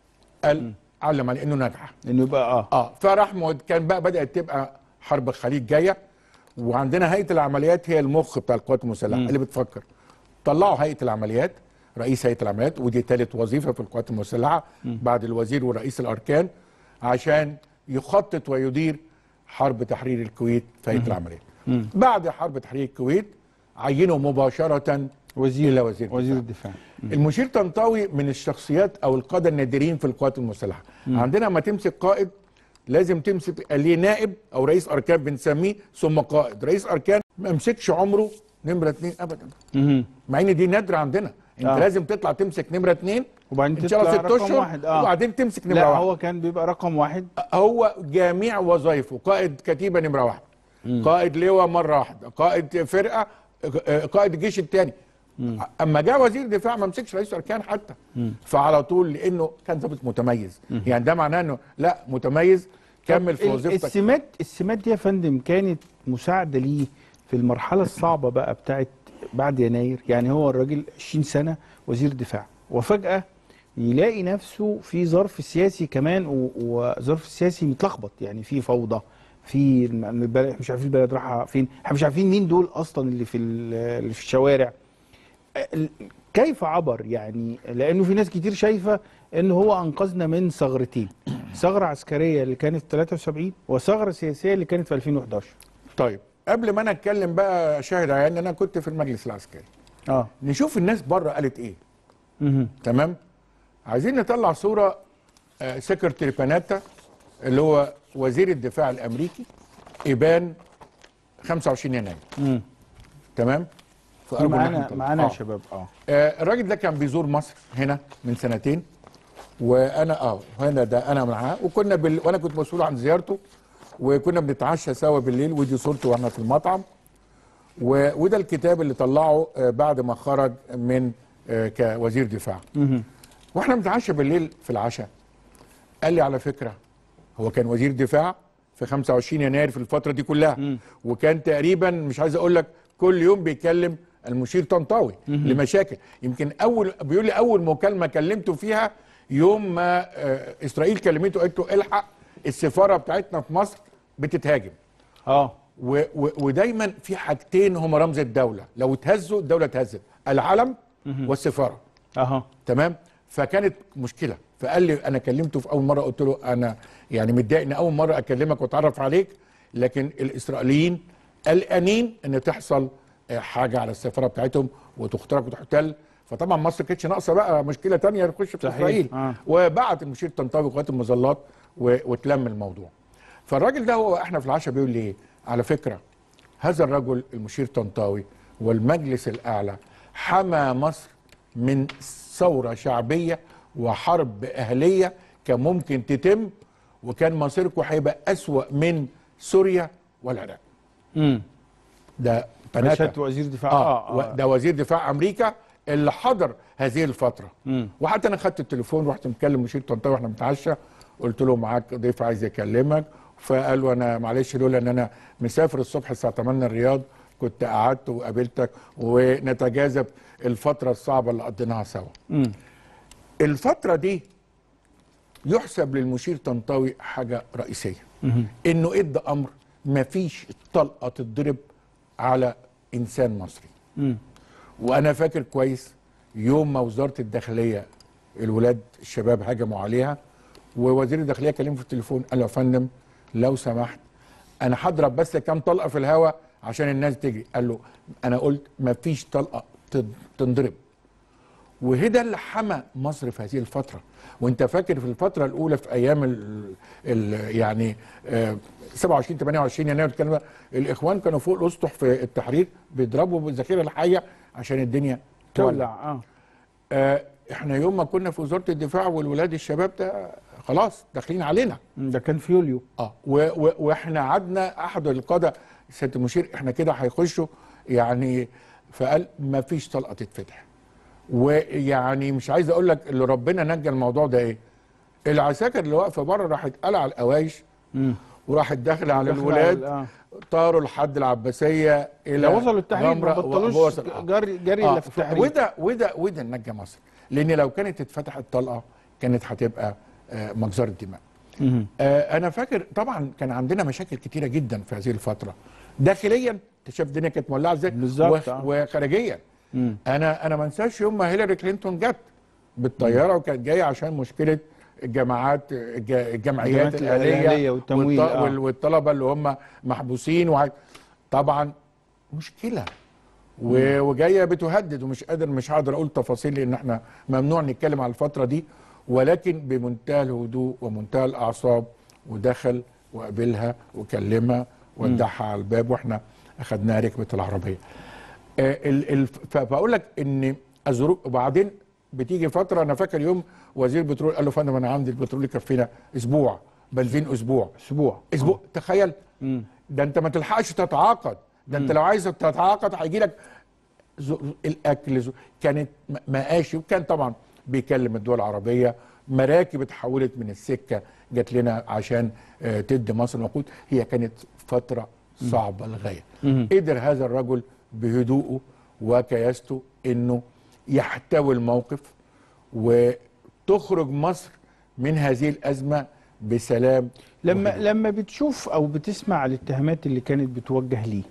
قال علم على انه نجح انه يبقى اه اه فراح مود كان بقى بدات تبقى حرب الخليج جايه وعندنا هيئه العمليات هي المخ بتاع القوات المسلحه اللي بتفكر طلعوا هيئه العمليات رئيس هيئه العمليات ودي ثالث وظيفه في القوات المسلحه بعد الوزير ورئيس الاركان عشان يخطط ويدير حرب تحرير الكويت في هيئه العمليات بعد حرب تحرير الكويت عينوا مباشره وزير الى وزير وزير الدفاع. الدفاع المشير طنطاوي من الشخصيات او القاده النادرين في القوات المسلحه عندنا لما تمسك قائد لازم تمسك ليه نائب او رئيس اركان بنسميه ثم قائد رئيس اركان ما مسكش عمره نمره اتنين ابدا مهم. مع ان دي نادره عندنا انت آه. لازم تطلع تمسك نمره اتنين وبعدين ان شاء الله تطلع ست رقم اشهر واحد اه وبعدين تمسك نمره لا واحد هو كان بيبقى رقم واحد هو جميع وظائفه قائد كتيبه نمره واحد قائد لواء مره واحده قائد فرقه آه، قائد الجيش الثاني اما جاء وزير دفاع ما مسكش رئيس اركان حتى فعلى طول لانه كان ضابط متميز يعني ده معناه انه لا متميز كمل في ال- وظيفتك السمات السمات دي يا فندم كانت مساعده ليه في المرحله الصعبه بقى بتاعت بعد يناير يعني هو الراجل 20 سنه وزير دفاع وفجاه يلاقي نفسه في ظرف سياسي كمان و- وظرف سياسي متلخبط يعني في فوضى في الم- البلد مش عارفين البلد رايحه فين احنا مش عارفين مين دول اصلا اللي في ال- اللي في الشوارع ال- كيف عبر يعني لانه في ناس كتير شايفه ان هو انقذنا من ثغرتين ثغره عسكريه اللي كانت في 73 وثغره سياسيه اللي كانت في 2011 طيب قبل ما انا اتكلم بقى شاهد عيان انا كنت في المجلس العسكري اه نشوف الناس بره قالت ايه مهم. تمام عايزين نطلع صوره آه، سكرتيري باناتا اللي هو وزير الدفاع الامريكي ابان 25 يناير مم. تمام فأرجو إن إحنا معانا نطلع. معانا يا آه. شباب اه آه، الراجل ده كان بيزور مصر هنا من سنتين وانا اه هنا ده انا معاه وكنا بال... وانا كنت مسؤول عن زيارته وكنا بنتعشى سوا بالليل ودي صورته واحنا في المطعم و... وده الكتاب اللي طلعه آه، بعد ما خرج من آه، كوزير دفاع مهم. واحنا بنتعشى بالليل في العشاء قال لي على فكره هو كان وزير دفاع في 25 يناير في الفتره دي كلها وكان تقريبا مش عايز اقول لك كل يوم بيكلم المشير طنطاوي لمشاكل يمكن اول بيقول لي اول مكالمه كلمته فيها يوم ما آه، اسرائيل كلمته قالت له الحق السفاره بتاعتنا في مصر بتتهاجم اه و و ودايما في حاجتين هما رمز الدوله لو اتهزوا الدوله اتهزت العلم والسفاره اها تمام فكانت مشكله فقال لي انا كلمته في اول مره قلت له انا يعني متضايق ان اول مره اكلمك واتعرف عليك لكن الاسرائيليين قلقانين ان تحصل آه، حاجه على السفاره بتاعتهم وتخترق وتحتل فطبعا مصر كانتش ناقصه بقى مشكله تانية تخش في صحيح. اسرائيل آه. وبعت المشير طنطاوي قوات المظلات و- واتلم الموضوع فالراجل ده هو احنا في العشاء بيقول لي ايه على فكره هذا الرجل المشير طنطاوي والمجلس الاعلى حمى مصر من ثوره شعبيه وحرب اهليه كان ممكن تتم وكان مصيركم هيبقى اسوا من سوريا والعراق امم ده بناتا مشهد وزير دفاع اه, آه, ده وزير دفاع امريكا اللي حضر هذه الفتره مم. وحتى انا خدت التليفون رحت مكلم مشير طنطاوي واحنا بنتعشى قلت له معاك ضيف عايز يكلمك فقال له انا معلش لولا ان انا مسافر الصبح الساعه 8 الرياض كنت قعدت وقابلتك ونتجاذب الفتره الصعبه اللي قضيناها سوا مم. الفتره دي يحسب للمشير طنطاوي حاجه رئيسيه انه ادى امر مفيش طلقه تتضرب على انسان مصري مم. وانا فاكر كويس يوم ما وزاره الداخليه الولاد الشباب هجموا عليها ووزير الداخليه كلمه في التليفون قال له يا فندم لو سمحت انا هضرب بس كام طلقه في الهواء عشان الناس تجري قال له انا قلت ما فيش طلقه تن- تنضرب وهذا اللي حمى مصر في هذه الفترة وانت فاكر في الفترة الأولى في أيام ال ال يعني آه 27 28 يناير الكلام ده الإخوان كانوا فوق الأسطح في التحرير بيضربوا بالذخيرة الحية عشان الدنيا تولع تولع اه آه احنا يوم ما كنا في وزارة الدفاع والولاد الشباب ده خلاص داخلين علينا مم. ده كان في يوليو اه و و واحنا قعدنا احد القاده سياده المشير احنا كده هيخشوا يعني فقال ما فيش طلقه تتفتح ويعني مش عايز اقول لك اللي ربنا نجى الموضوع ده ايه العساكر اللي واقفه بره راحت قلع القوايش مم. وراحت داخله على داخلة الولاد على- آه. طاروا لحد العباسيه الى لو وصلوا التحرير ما غمرة بطلوش ووصل- آه. جري جري آه، الا في ف- التحرير وده وده وده نجى مصر لان لو كانت اتفتحت طلقه كانت هتبقى آه، مجزره دماء مم. آه، انا فاكر طبعا كان عندنا مشاكل كتيره جدا في هذه الفتره داخليا انت شايف الدنيا كانت مولعه ازاي بالظبط، و- آه. وخارجيا مم. انا انا ما انساش يوم ما هيلاري كلينتون جت بالطياره وكانت جايه عشان مشكله الجامعات الج- الجمعيات الجامعات الاهليه الأهلية والتمويل، والط- آه. وال- والطلبه اللي هم محبوسين وع- طبعا مشكله و- وجايه بتهدد ومش قادر مش هقدر اقول تفاصيل لان احنا ممنوع نتكلم على الفتره دي ولكن بمنتهى الهدوء ومنتهى الاعصاب ودخل وقابلها وكلمها ودعها على الباب واحنا اخدناها ركبه العربيه. آه، ال- ال- ف- فبقول لك ان الظروف وبعدين بتيجي فتره انا فاكر يوم وزير البترول قال له فندم انا عندي البترول يكفينا اسبوع بنزين اسبوع اسبوع اسبوع تخيل مم. ده انت ما تلحقش تتعاقد ده انت لو عايز تتعاقد هيجي لك زو- الاكل زو- كانت م- مقاشي وكان طبعا بيكلم الدول العربيه مراكب اتحولت من السكه جات لنا عشان آه، تدي مصر الوقود هي كانت فتره صعبه للغايه قدر هذا الرجل بهدوءه وكياسته انه يحتوي الموقف وتخرج مصر من هذه الازمه بسلام لما وهدوء. لما بتشوف او بتسمع الاتهامات اللي كانت بتوجه ليه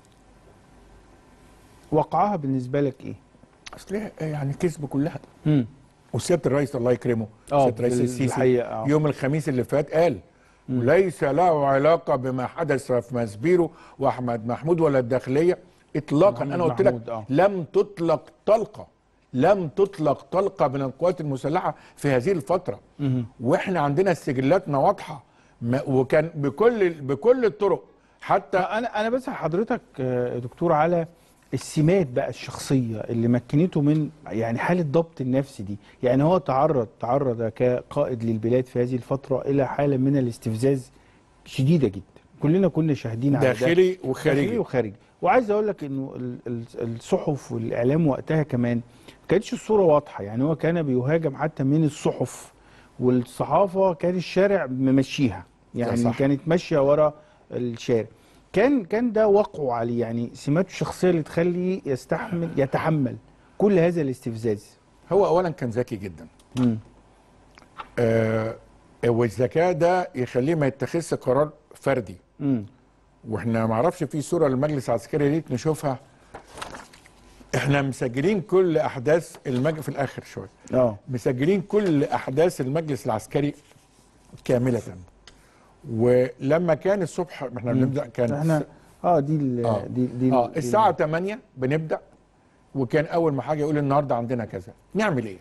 وقعها بالنسبه لك ايه؟ اصل هي يعني كذب كلها مم. وسياده الرئيس الله يكرمه آه، سياده الرئيس بال- السيسي بالحقيقة، آه. يوم الخميس اللي فات قال ليس له علاقه بما حدث في مسبيرو واحمد محمود ولا الداخليه اطلاقا محمود انا قلت لك محمود، آه. لم تطلق طلقه لم تطلق طلقه من القوات المسلحه في هذه الفتره واحنا عندنا سجلاتنا واضحه ما- وكان بكل بكل الطرق حتى انا انا بسال حضرتك آه، يا دكتور على السمات بقى الشخصيه اللي مكنته من يعني حاله ضبط النفس دي يعني هو تعرض تعرض كقائد للبلاد في هذه الفتره الى حاله من الاستفزاز شديده جدا كلنا كنا شاهدين على ده داخلي وخارجي. داخلي وخارجي وعايز اقول لك انه ال- ال- الصحف والاعلام وقتها كمان ما كانتش الصوره واضحه يعني هو كان بيهاجم حتى من الصحف والصحافه كان الشارع ممشيها يعني صح. كانت ماشيه ورا الشارع كان كان ده وقعه عليه يعني سماته الشخصيه اللي تخليه يستحمل يتحمل كل هذا الاستفزاز هو اولا كان ذكي جدا مم. آه والذكاء ده يخليه ما يتخذش قرار فردي مم. واحنا ما اعرفش في صوره للمجلس العسكري دي نشوفها احنا مسجلين كل احداث المج... في الاخر شويه اه مسجلين كل احداث المجلس العسكري كامله ولما كان الصبح احنا بنبدا كان احنا اه دي ال- آه. دي دي اه دي- الساعه 8 بنبدا وكان اول ما حاجه يقول النهارده عندنا كذا نعمل ايه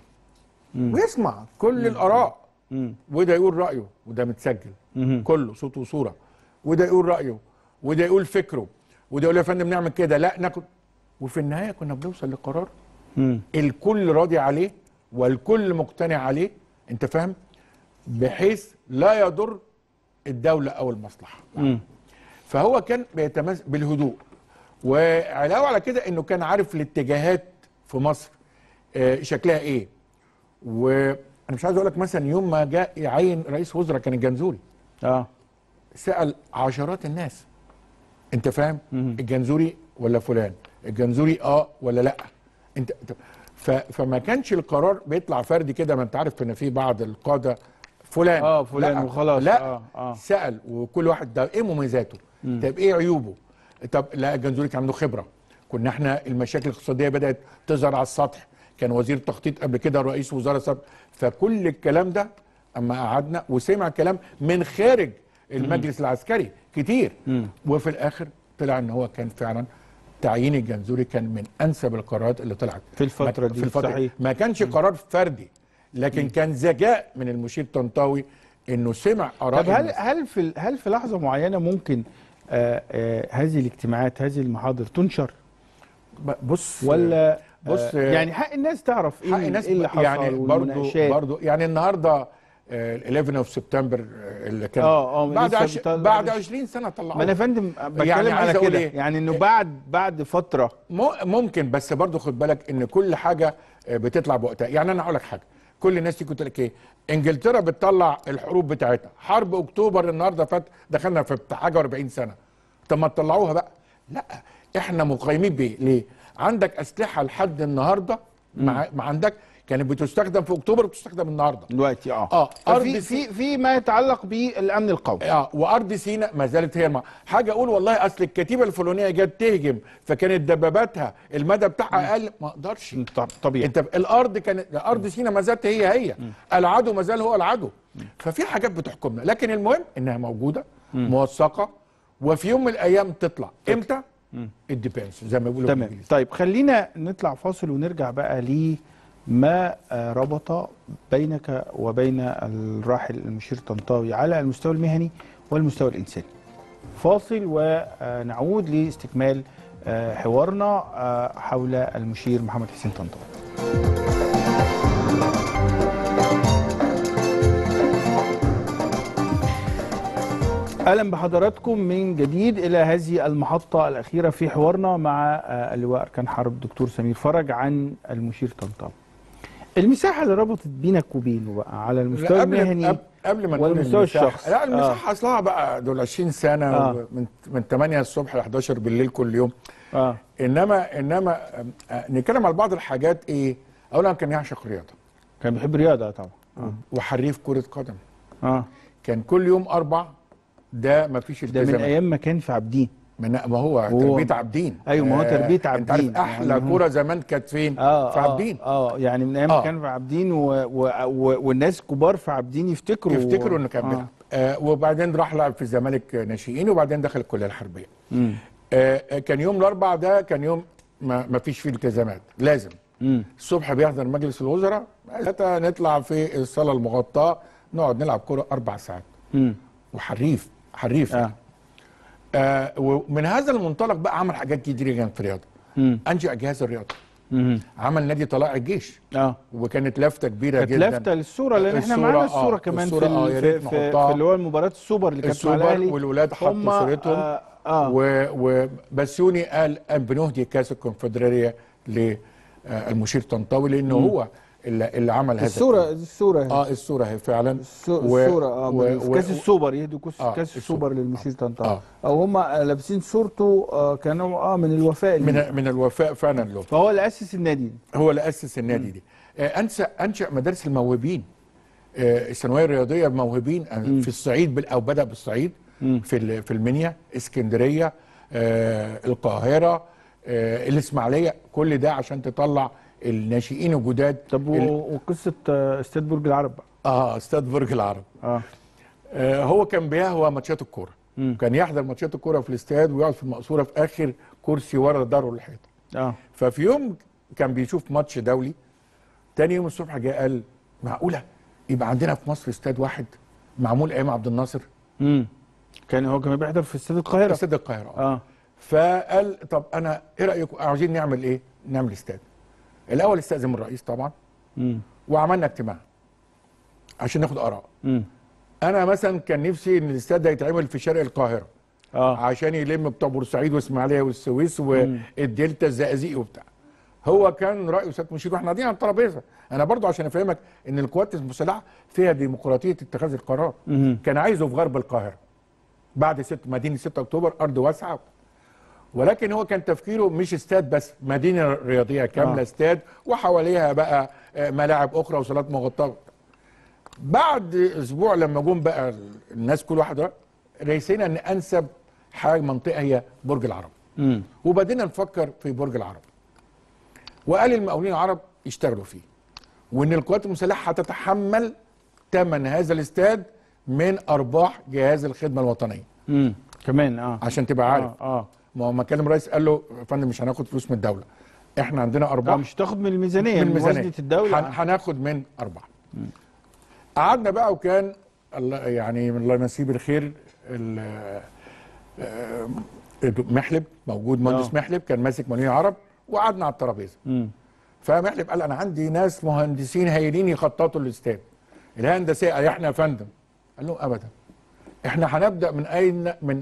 ويسمع كل الاراء مم. وده يقول رايه وده متسجل مهم. كله صوت وصوره وده يقول رايه وده يقول فكره وده يقول يا فندم نعمل كده لا ناكل وفي النهايه كنا بنوصل لقرار مم. الكل راضي عليه والكل مقتنع عليه انت فاهم بحيث لا يضر الدوله او المصلحه مم. فهو كان بيتمثل بالهدوء وعلاوه على كده انه كان عارف الاتجاهات في مصر آه، شكلها ايه وانا مش عايز اقول لك مثلا يوم ما جاء يعين رئيس وزراء كان الجنزوري اه سال عشرات الناس انت فاهم مهم. الجنزوري ولا فلان الجنزوري اه ولا لا انت أنت- ف... فما كانش القرار بيطلع فردي كده ما انت عارف ان في بعض القاده فلان اه فلان لا. وخلاص لا اه اه سال وكل واحد ده ايه مميزاته طب ايه عيوبه طب لا الجنزوري كان عنده خبره كنا احنا المشاكل الاقتصاديه بدات تظهر على السطح كان وزير تخطيط قبل كده رئيس وزاره سابق فكل الكلام ده اما قعدنا وسمع كلام من خارج المجلس العسكري كتير مم. وفي الاخر طلع ان هو كان فعلا تعيين الجنزوري كان من انسب القرارات اللي طلعت في الفترة ما- دي، في الفتره صحيح. ما كانش قرار فردي لكن كان ذكاء من المشير طنطاوي انه سمع اراء طب هل الناس. هل في ال- هل في لحظه معينه ممكن آه آه هذه الاجتماعات هذه المحاضر تنشر ب- بص ولا بص آه يعني حق الناس تعرف ايه حق ال- الناس ايه اللي حصل يعني برضو والمناقشات برضو يعني النهارده ال 11 اوف سبتمبر اللي كان آه، آه، بعد لسه عش... بتطلع- بعد 20 سنه طلعوه ما انا يا فندم بتكلم يعني عايز على أقول كده إيه؟ يعني انه بعد بعد فتره م- ممكن بس برضو خد بالك ان كل حاجه آه، بتطلع بوقتها يعني انا هقول لك حاجه كل الناس تيجي تقول لك ايه انجلترا بتطلع الحروب بتاعتها حرب اكتوبر النهارده فات دخلنا في بتاع حاجه 40 سنه طب ما تطلعوها بقى لا احنا مقيمين بايه ليه عندك اسلحه لحد النهارده مع, مع عندك كانت بتستخدم في اكتوبر وبتستخدم النهارده دلوقتي اه اه في ارض في سي... في ما يتعلق بالامن القومي اه وارض سيناء ما زالت هي المع... حاجه اقول والله اصل الكتيبه الفلانيه جت تهجم فكانت دباباتها المدى بتاعها اقل ما اقدرش طب- طبيعي انت الارض كانت ارض سيناء ما زالت هي هي العدو ما زال هو العدو ففي حاجات بتحكمنا لكن المهم انها موجوده موثقه وفي يوم من الايام تطلع امتى الديبينس زي ما بيقولوا تمام بالإنجليزي. طيب خلينا نطلع فاصل ونرجع بقى لما آه، ربط بينك وبين الراحل المشير طنطاوي على المستوى المهني والمستوى الإنساني فاصل ونعود لاستكمال آه، حوارنا آه، حول المشير محمد حسين طنطاوي اهلا بحضراتكم من جديد الى هذه المحطه الاخيره في حوارنا مع آه، اللواء اركان حرب الدكتور سمير فرج عن المشير طنطاوي. المساحه اللي ربطت بينك وبينه بقى على المستوى لا، قبل المهني قبل- قبل ما نقول والمستوى المساحة- الشخصي. لا المساحه اصلها بقى دول 20 سنه آه. من من 8 الصبح ل 11 بالليل كل يوم اه انما انما آم، آه، نتكلم على بعض الحاجات ايه اولا كان يعشق الرياضه كان بيحب الرياضه طبعا وحريف كره قدم اه كان كل يوم اربع ده ما فيش ده من ايام ما كان في عبدين من ما هو هو- تربيه عبدين أيوة، ما هو تربية انت عارف عابدين. احلى يعني هو- كوره زمان كانت فين اه في عابدين اه, آه يعني من ايام ما آه. كان في عابدين و... و... و... والناس كبار في عابدين يفتكروا يفتكروا انه كان آه. بيلعب آه وبعدين راح لعب في الزمالك ناشئين وبعدين دخل الكليه الحربيه مم. آه آه، كان يوم الاربع ده كان يوم ما, ما فيش فيه التزامات لازم مم. الصبح بيحضر مجلس الوزراء ثلاثة نطلع في الصاله المغطاه نقعد نلعب كوره اربع ساعات مم. وحريف حريف اه آه ومن هذا المنطلق بقى عمل حاجات كتير جدا في الرياضه مم. انشا جهاز الرياضه مم. عمل نادي طلائع الجيش اه وكانت لافته كبيره كانت جدا لافته للصوره لان احنا الصورة، معانا آه، الصوره كمان الصورة، في, آه، ال- يا في, ريت في, في نحطها. اللي هو المباراه السوبر اللي كانت مع السوبر الاهلي والولاد حطوا هم، صورتهم اه, آه. و- وبسيوني قال أن بنهدي كاس الكونفدراليه للمشير طنطاوي لانه هو اللي, اللي عمل هذا الصوره الكلام. الصوره اهي. اه الصوره هي فعلا الصو- و- الصوره اه و- في و- كاس السوبر يهدوا كاس, آه، كاس السوبر. السوبر للمشير طنطاوي آه. او هم لابسين صورته آه كانوا اه من الوفاء ليه. من من الوفاء فعلا له فهو اللي اسس النادي ده. هو اللي اسس النادي دي آه، انشا انشا مدارس الموهوبين آه، الثانويه الرياضيه موهوبين آه، في الصعيد بال- او بدا بالصعيد في ال- في المنيا اسكندريه آه، القاهره آه، الاسماعيليه كل ده عشان تطلع الناشئين الجداد طب ال- و- وقصه آه، استاد برج العرب بقى اه استاد برج العرب اه آه، هو كان بيهوى ماتشات الكوره كان يحضر ماتشات الكوره في الاستاد ويقعد في المقصوره في اخر كرسي ورا داره الحيطه اه ففي يوم كان بيشوف ماتش دولي تاني يوم الصبح جه قال معقوله يبقى عندنا في مصر استاد واحد معمول ايام عبد الناصر امم كان هو كمان بيحضر في استاد القاهره استاد القاهره آه. اه فقال طب انا ايه رايكم عاوزين نعمل ايه نعمل استاد الاول استاذن من الرئيس طبعا امم وعملنا اجتماع عشان ناخد اراء امم انا مثلا كان نفسي ان الاستاد ده يتعمل في شرق القاهره اه عشان يلم بتوع بورسعيد واسماعيليه والسويس والدلتا الزقازيق وبتاع هو كان رايه سياده المشير واحنا قاعدين على الترابيزه انا برضو عشان افهمك ان القوات المسلحه فيها ديمقراطيه اتخاذ القرار مهم. كان عايزه في غرب القاهره بعد ست مدينه 6 اكتوبر ارض واسعه ولكن هو كان تفكيره مش استاد بس مدينه رياضيه كامله آه. آه. استاد وحواليها بقى آه، ملاعب اخرى وصالات مغطاه بعد اسبوع لما جم بقى الناس كل واحد رأى، رئيسنا ان انسب حاجه منطقه هي برج العرب امم وبدينا نفكر في برج العرب وقال المقاولين العرب يشتغلوا فيه وان القوات المسلحه هتتحمل ثمن هذا الاستاد من ارباح جهاز الخدمه الوطنيه امم كمان اه عشان تبقى عارف اه اه ما هو ما كلم الرئيس قال له يا فندم مش هناخد فلوس من الدوله احنا عندنا لا ارباح مش تاخد من الميزانيه من من الميزانيه موازنه الدوله هن- هناخد من ارباح قعدنا بقى وكان الله يعني الله يمسيه بالخير ال- آه، محلب موجود مهندس آه. محلب كان ماسك مولين العرب وقعدنا على الترابيزه امم فمحلب قال انا عندي ناس مهندسين هايلين يخططوا الاستاد الهندسيه قال احنا يا فندم قال له ابدا احنا هنبدا من اين من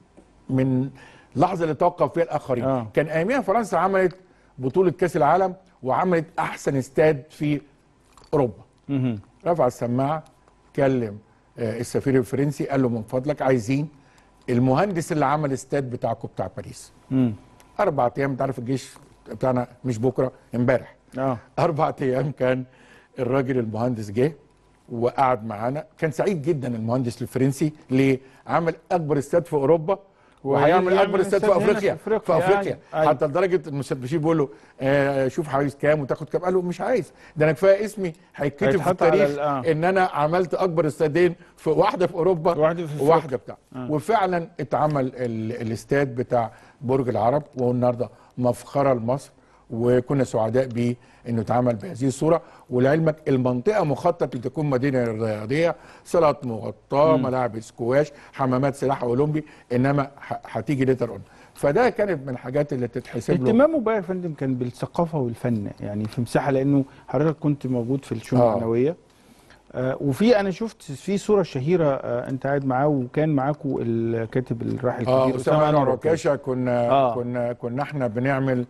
من لحظه اللي توقف فيها الاخرين آه. كان اياميها فرنسا عملت بطوله كاس العالم وعملت احسن استاد في اوروبا امم رفع السماعه كلم آه، السفير الفرنسي قال له من فضلك عايزين المهندس اللي عمل استاد بتاعكم بتاع باريس امم اربع ايام انت عارف الجيش بتاعنا مش بكره امبارح اه اربع ايام كان الراجل المهندس جه وقعد معانا كان سعيد جدا المهندس الفرنسي ليه عمل اكبر استاد في اوروبا وهيعمل وهيعمل اكبر استاد في استاد هنا في افريقيا أفريقيا. في افريقيا أيوة. أيوة. حتى لدرجه ان الاستاذ بشير بيقول له آه شوف عايز كام وتاخد كام قال له مش عايز ده انا كفايه اسمي هيتكتب في هيتحط على التاريخ ال- آه. ان انا عملت اكبر استادين في واحده في اوروبا واحدة في وواحده بتاع وفعلا اتعمل ال- الاستاد بتاع برج العرب وهو النهارده مفخره لمصر وكنا سعداء بيه انه اتعمل بهذه الصوره ولعلمك المنطقه مخطط لتكون مدينه رياضيه صالات مغطاه ملاعب سكواش حمامات سلاح اولمبي انما ه- هتيجي ليتر اون فده كانت من الحاجات اللي تتحسب له اهتمامه بقى يا فندم كان بالثقافه والفن يعني في مساحه لانه حضرتك كنت موجود في الشؤون آه. المعنويه آه وفي انا شفت في صوره شهيره آه انت قاعد معاه وكان معاكم الكاتب الراحل اه الكبير اسامه انور عكاشة. عكاشه كنا آه. آه. كنا كنا احنا بنعمل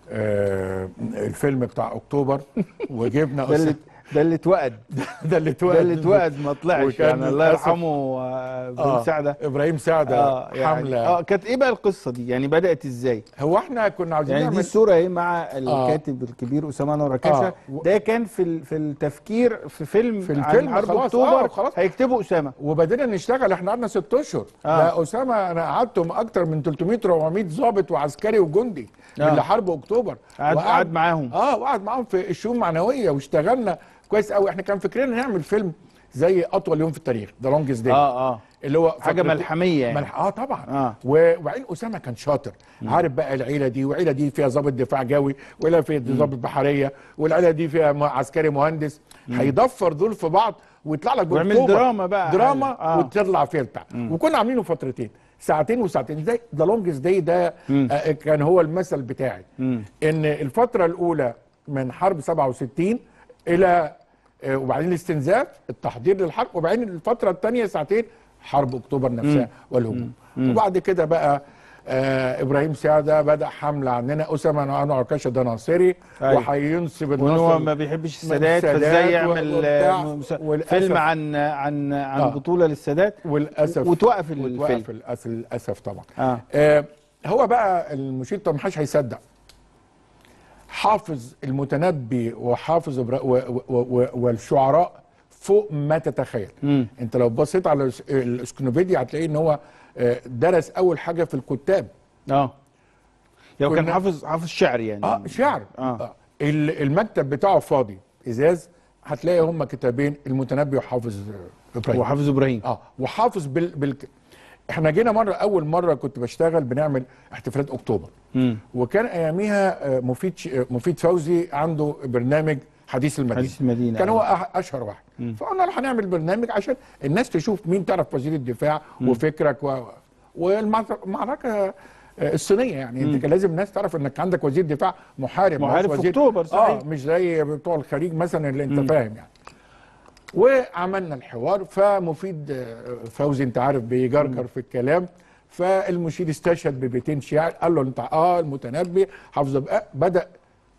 آه الفيلم بتاع اكتوبر وجبنا ده اللي ده اللي اتوقد ده اللي ده اللي اتوقد ما طلعش وكان يعني الله للأسف- يرحمه آه بن آه سعده ابراهيم سعده اه يعني حمله اه كانت ايه بقى القصه دي يعني بدات ازاي هو احنا كنا عاوزين يعني دي نعمل الصوره اهي مع الكاتب الكبير اسامه انور عكاشه آه. و- ده كان في ال- في التفكير في فيلم في عن الفيلم حرب خلاص، اكتوبر آه، خلاص. هيكتبوا اسامه وبدينا نشتغل احنا قعدنا ست اشهر آه. ده اسامه انا قعدت مع اكتر من 300 400 ضابط وعسكري وجندي آه. من حرب اكتوبر قعد وقعد- قعد معاهم اه وقعد معاهم في الشؤون المعنويه واشتغلنا كويس قوي احنا كان فكرنا نعمل فيلم زي اطول يوم في التاريخ ذا لونجست داي اه اه اللي هو حاجه فترة- ملحميه يعني ملح... اه طبعا آه. آه. وبعدين اسامه كان شاطر عارف بقى العيله دي والعيله دي فيها ضابط دفاع جوي والعيله فيها ضابط بحريه والعيله دي فيها م- عسكري مهندس هيضفر دول في بعض ويطلع لك ويعمل بأكتوبر. دراما بقى. دراما آه. آه. وتطلع فيها بتاع وكنا عاملينه فترتين ساعتين وساعتين زي ذا لونجست داي ده آه كان هو المثل بتاعي ان الفتره الاولى من حرب 67 الى آه، وبعدين الاستنزاف التحضير للحرب وبعدين الفتره الثانيه ساعتين حرب اكتوبر نفسها والهجوم وبعد كده بقى آه ابراهيم سعده بدا حمله عننا اسامه انور عكاشه ده ناصري أيوة. وهينصب وان هو النصر ما بيحبش السادات السادات فازاي يعمل وبتاع، آه، مس- والأسف- فيلم عن عن عن آه. بطوله للسادات وللاسف وتوقف الفيلم وتوقف للاسف للاسف طبعا اه آه هو بقى المشير طب محدش هيصدق حافظ المتنبي وحافظ إبرا- و- و- و- والشعراء فوق ما تتخيل مم. انت لو بصيت على الس- الاسكنوفيديا هتلاقي ان هو آه، درس اول حاجه في الكتاب اه لو كان كنا- حافظ حافظ شعر يعني اه شعر آه. آه. ال- المكتب بتاعه فاضي ازاز هتلاقي هما كتابين المتنبي وحافظ آه، ابراهيم وحافظ ابراهيم اه وحافظ بال, بال... احنا جينا مره اول مره كنت بشتغل بنعمل احتفالات اكتوبر مم. وكان اياميها آه، مفيد ش- آه، مفيد فوزي عنده برنامج حديث المدينه حديث المدينة، كان آه. هو أح- اشهر واحد فقلنا له هنعمل برنامج عشان الناس تشوف مين تعرف وزير الدفاع وفكرك و... والمعركه الصينيه يعني انت كان لازم الناس تعرف انك عندك وزير دفاع محارب ما هوش محارب في وزير- أكتوبر، صحيح. اه مش زي بتوع الخليج مثلا اللي انت فاهم يعني وعملنا الحوار فمفيد آه، فوزي انت عارف بيجرجر في الكلام فالمشير استشهد ببيتين شعر قال له انت اه المتنبي حافظ بقى بدا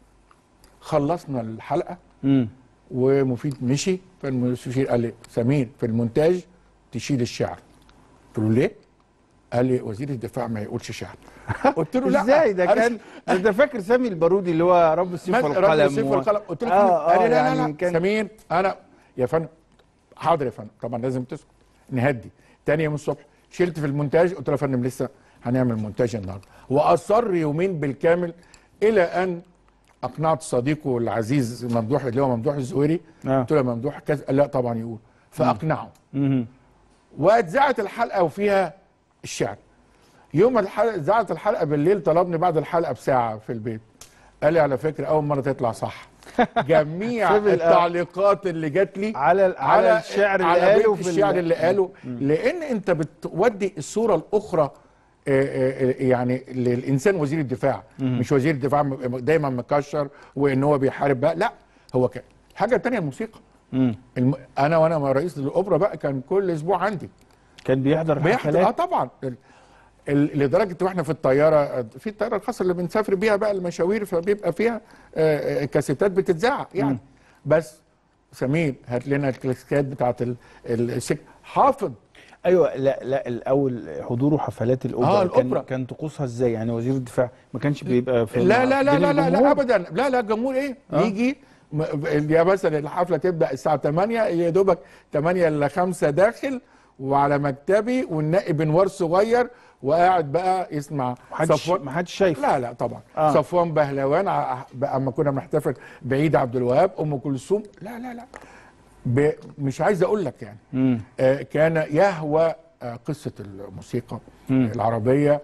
خلصنا الحلقه مم. ومفيد مشي فالمشير قال لي سمير في المونتاج تشيل الشعر قلت له ليه؟ قال لي وزير الدفاع ما يقولش شعر قلت له لا ازاي ده أنا كان ده انت فاكر سامي البارودي اللي هو رب السيف مد- والقلم رد السيف و- والقلم قلت له آه، آه قال لي آه، لا لا يعني لا كان- سمير انا يا فندم حاضر يا فندم طبعا لازم تسكت نهدي تاني يوم الصبح شلت في المونتاج قلت له يا فندم لسه هنعمل مونتاج النهارده واصر يومين بالكامل الى ان اقنعت صديقه العزيز ممدوح اللي هو ممدوح الزهيري آه. قلت له يا ممدوح كذا قال لا طبعا يقول فاقنعه مم. واتذاعت الحلقه وفيها الشعر يوم الحلقه ذاعت الحلقه بالليل طلبني بعد الحلقه بساعه في البيت قال لي على فكره اول مره تطلع صح جميع سيب ال- التعليقات اللي جات لي على ال- على الشعر اللي على قاله بيت في الشعر ال- اللي قاله لان انت بتودي الصوره الاخرى آه، آه، يعني للانسان وزير الدفاع مش وزير الدفاع م- دايما مكشر وان هو بيحارب بقى لا هو كان حاجه تانية الموسيقى مم. الم... انا وانا رئيس الاوبرا بقى كان كل اسبوع عندي كان بيحضر بيحضر اه حفلات طبعا ال- ال- لدرجه واحنا في الطياره في الطياره الخاصه اللي بنسافر بيها بقى المشاوير فبيبقى فيها آه، آه، كاسيتات بتتذاع يعني بس سمير هات لنا الكلاسيكات بتاعت ال- ال- السك حافظ ايوه لا لا الاول حضوره حفلات الاوبرا آه، كان الأوبرا. كان طقوسها ازاي يعني وزير الدفاع ما كانش بيبقى في لا لا لا بين لا لا, لا الجمهور؟ ابدا لا لا الجمهور ايه آه. يجي م- يا مثلا الحفله تبدا الساعه 8 يا دوبك 8 الا 5 داخل وعلى مكتبي والنائب انوار صغير وقاعد بقى يسمع محدش محدش شايف لا لا طبعا آه. آه. صفوان بهلوان ع- بقى اما كنا بنحتفل بعيد عبد الوهاب ام كلثوم لا لا لا ب... مش عايز اقول لك يعني مم. آه كان يهوى آه قصه الموسيقى مم. العربيه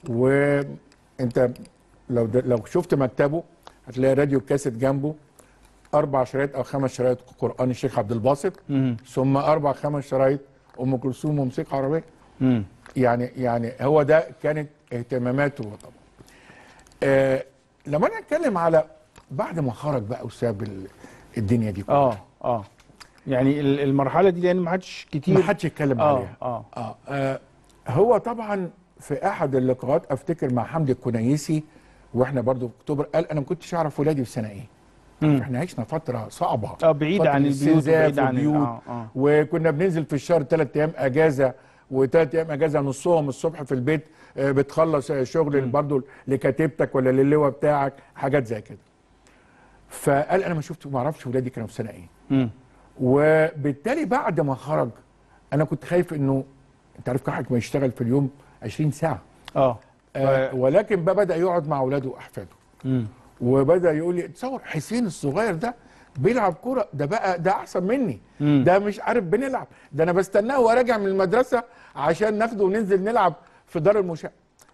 وانت لو د... لو شفت مكتبه هتلاقي راديو كاسيت جنبه اربع شرايط او خمس شرايط قران الشيخ عبد الباسط مم. ثم اربع خمس شرايط ام كلثوم وموسيقى عربيه مم. يعني يعني هو ده كانت اهتماماته طبعا آه لما انا اتكلم على بعد ما خرج بقى وساب ال- الدنيا دي كلها اه اه يعني ال- المرحله دي لان ما حدش كتير ما حدش يتكلم آه، عليها آه. آه. آه هو طبعا في احد اللقاءات افتكر مع حمدي الكنيسي واحنا برضو في اكتوبر قال انا ما كنتش اعرف ولادي في سنه ايه مم. احنا عشنا فتره صعبه اه بعيد فترة عن البيوت استنزاف وبعيد عن ال- وبيوت اه اه وكنا بننزل في الشهر ثلاث ايام اجازه وثلاث ايام اجازه نصهم الصبح في البيت آه، بتخلص آه، شغل برضه لكتيبتك ولا للواء بتاعك حاجات زي كده فقال انا ما شفت ما اعرفش ولادي كانوا في سنه ايه مم. وبالتالي بعد ما خرج انا كنت خايف انه انت عارف كحك ما يشتغل في اليوم 20 ساعه اه آه ولكن بقى بدا يقعد مع اولاده واحفاده مم. وبدا يقول لي تصور حسين الصغير ده بيلعب كوره ده بقى ده احسن مني مم. ده مش عارف بنلعب ده انا بستناه وهو راجع من المدرسه عشان ناخده وننزل نلعب في دار المشاهد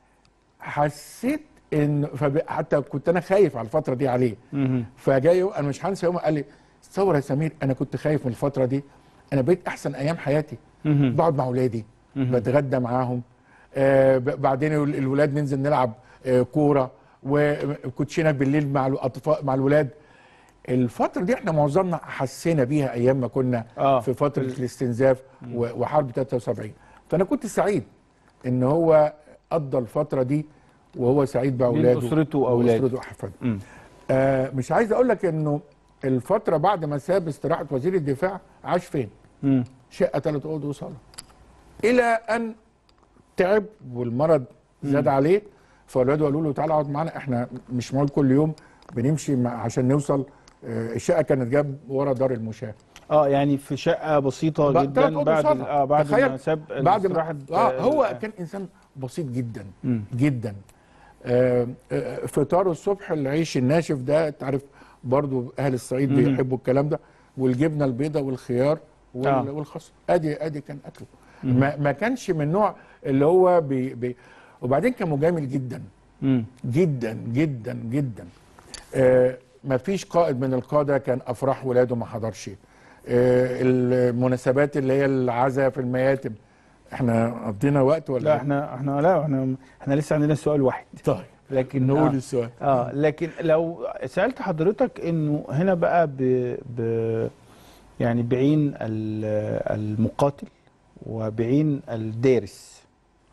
حسيت ان فب... حتى كنت انا خايف على الفتره دي عليه مم. فجاي يوم- انا مش هنسى يوم قال لي تصور يا سمير انا كنت خايف من الفتره دي انا بقيت احسن ايام حياتي مم. بقعد مع اولادي بتغدى معاهم آه ب- بعدين ال- الولاد ننزل نلعب آه كوره وكوتشينه بالليل مع الاطفال مع الولاد الفتره دي احنا معظمنا حسينا بيها ايام ما كنا آه. في فتره الاستنزاف و- وحرب 73 فانا كنت سعيد ان هو قضى الفتره دي وهو سعيد باولاده أسرته وأولاده. واسرته واحفاده مم. آه مش عايز اقول لك انه الفتره بعد ما ساب استراحه وزير الدفاع عاش فين مم. شقه ثلاث اوض وصاله الى ان تعب والمرض زاد عليه فاولاده قالوا له تعالى اقعد معانا احنا مش معقول كل يوم بنمشي مع عشان نوصل آه، الشقه كانت جنب ورا دار المشاه اه يعني في شقه بسيطه بقى جدا تلات أوض بعد وصالة. اه بعد تخيل ما ساب بعد الاستراحة، ما اه هو كان انسان بسيط جدا مم. جدا آه آه، فطاره الصبح العيش الناشف ده تعرف برضو اهل الصعيد مم. بيحبوا الكلام ده والجبنه البيضاء والخيار وال- آه. والخس ادي ادي كان اكله ما, ما كانش من النوع اللي هو بي بي وبعدين كان مجامل جدا مم. جدا جدا جدا آه ما فيش قائد من القاده كان افراح ولاده ما حضرش آه المناسبات اللي هي العزاء في المياتم احنا قضينا وقت ولا لا إيه؟ احنا احنا لا احنا احنا لسه عندنا سؤال واحد طيب لكن نقول آه. السؤال اه لكن لو سالت حضرتك انه هنا بقى ب, ب يعني بعين ال- المقاتل وبعين الدارس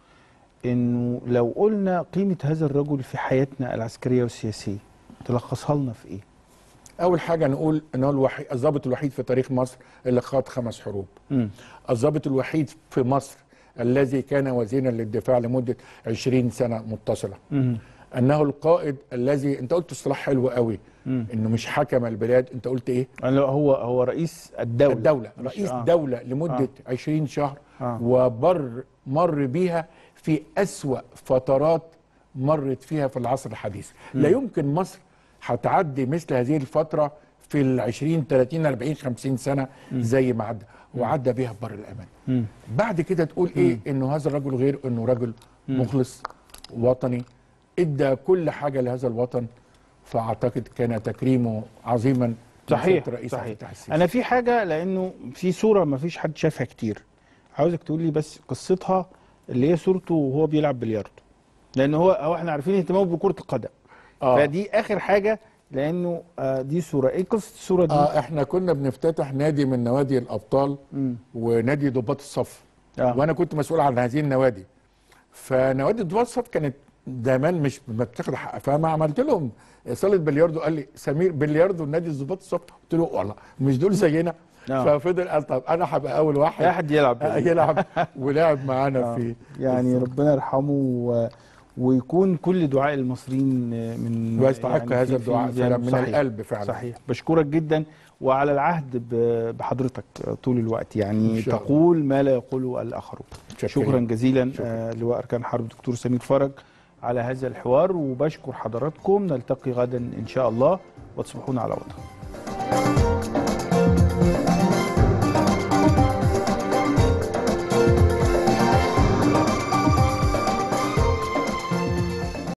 انه لو قلنا قيمه هذا الرجل في حياتنا العسكريه والسياسيه تلخصها لنا في ايه؟ اول حاجه نقول ان هو الوحيد الضابط الوحيد في تاريخ مصر اللي خاض خمس حروب مم. الضابط الوحيد في مصر الذي كان وزيرا للدفاع لمده 20 سنه متصله مم. انه القائد الذي انت قلت اصطلاح حلو قوي مم. انه مش حكم البلاد انت قلت ايه يعني هو هو رئيس الدوله الدولة مش- رئيس آه. دولة لمدة آه. 20 شهر آه. وبر مر بيها في أسوأ فترات مرت فيها في العصر الحديث لا يمكن مصر هتعدي مثل هذه الفترة في ال 20 30 40 50 سنة زي ما عدى وعدى بيها بر الأمان مم. بعد كده تقول ايه انه هذا الرجل غير انه رجل مخلص وطني ادى كل حاجة لهذا الوطن فاعتقد كان تكريمه عظيما من صحيح سيادة الرئيس عبد صحيح الفتاح السيسي. انا في حاجه لانه في صوره ما فيش حد شافها كتير عاوزك تقول لي بس قصتها اللي هي صورته وهو بيلعب بلياردو لان هو هو احنا عارفين اهتمامه بكره القدم آه. فدي اخر حاجه لانه آه دي صوره ايه قصه الصوره دي اه احنا كنا بنفتتح نادي من نوادي الابطال مم. ونادي ضباط الصف آه. وانا كنت مسؤول عن هذه النوادي فنوادي ضباط الصف كانت زمان مش ما بتاخد حق فما عملت لهم صاله بلياردو قال لي سمير بلياردو نادي ضباط الصف قلت له والله مش دول زينا آه. ففضل قال طب انا هبقى اول واحد لا حد يلعب آه، بيه. يلعب ولعب معانا آه. في يعني ربنا يرحمه و... ويكون كل دعاء المصريين من ويستحق يعني هذا في- في الدعاء ميزان. فعلا من صحيح. القلب فعلا صحيح بشكرك جدا وعلى العهد ب- بحضرتك طول الوقت يعني إن شاء الله. تقول ما لا يقوله الاخرون شكراً. شكرا جزيلا شكراً. آه، لواء اركان حرب دكتور سمير فرج على هذا الحوار وبشكر حضراتكم نلتقي غدا ان شاء الله وتصبحون على وطن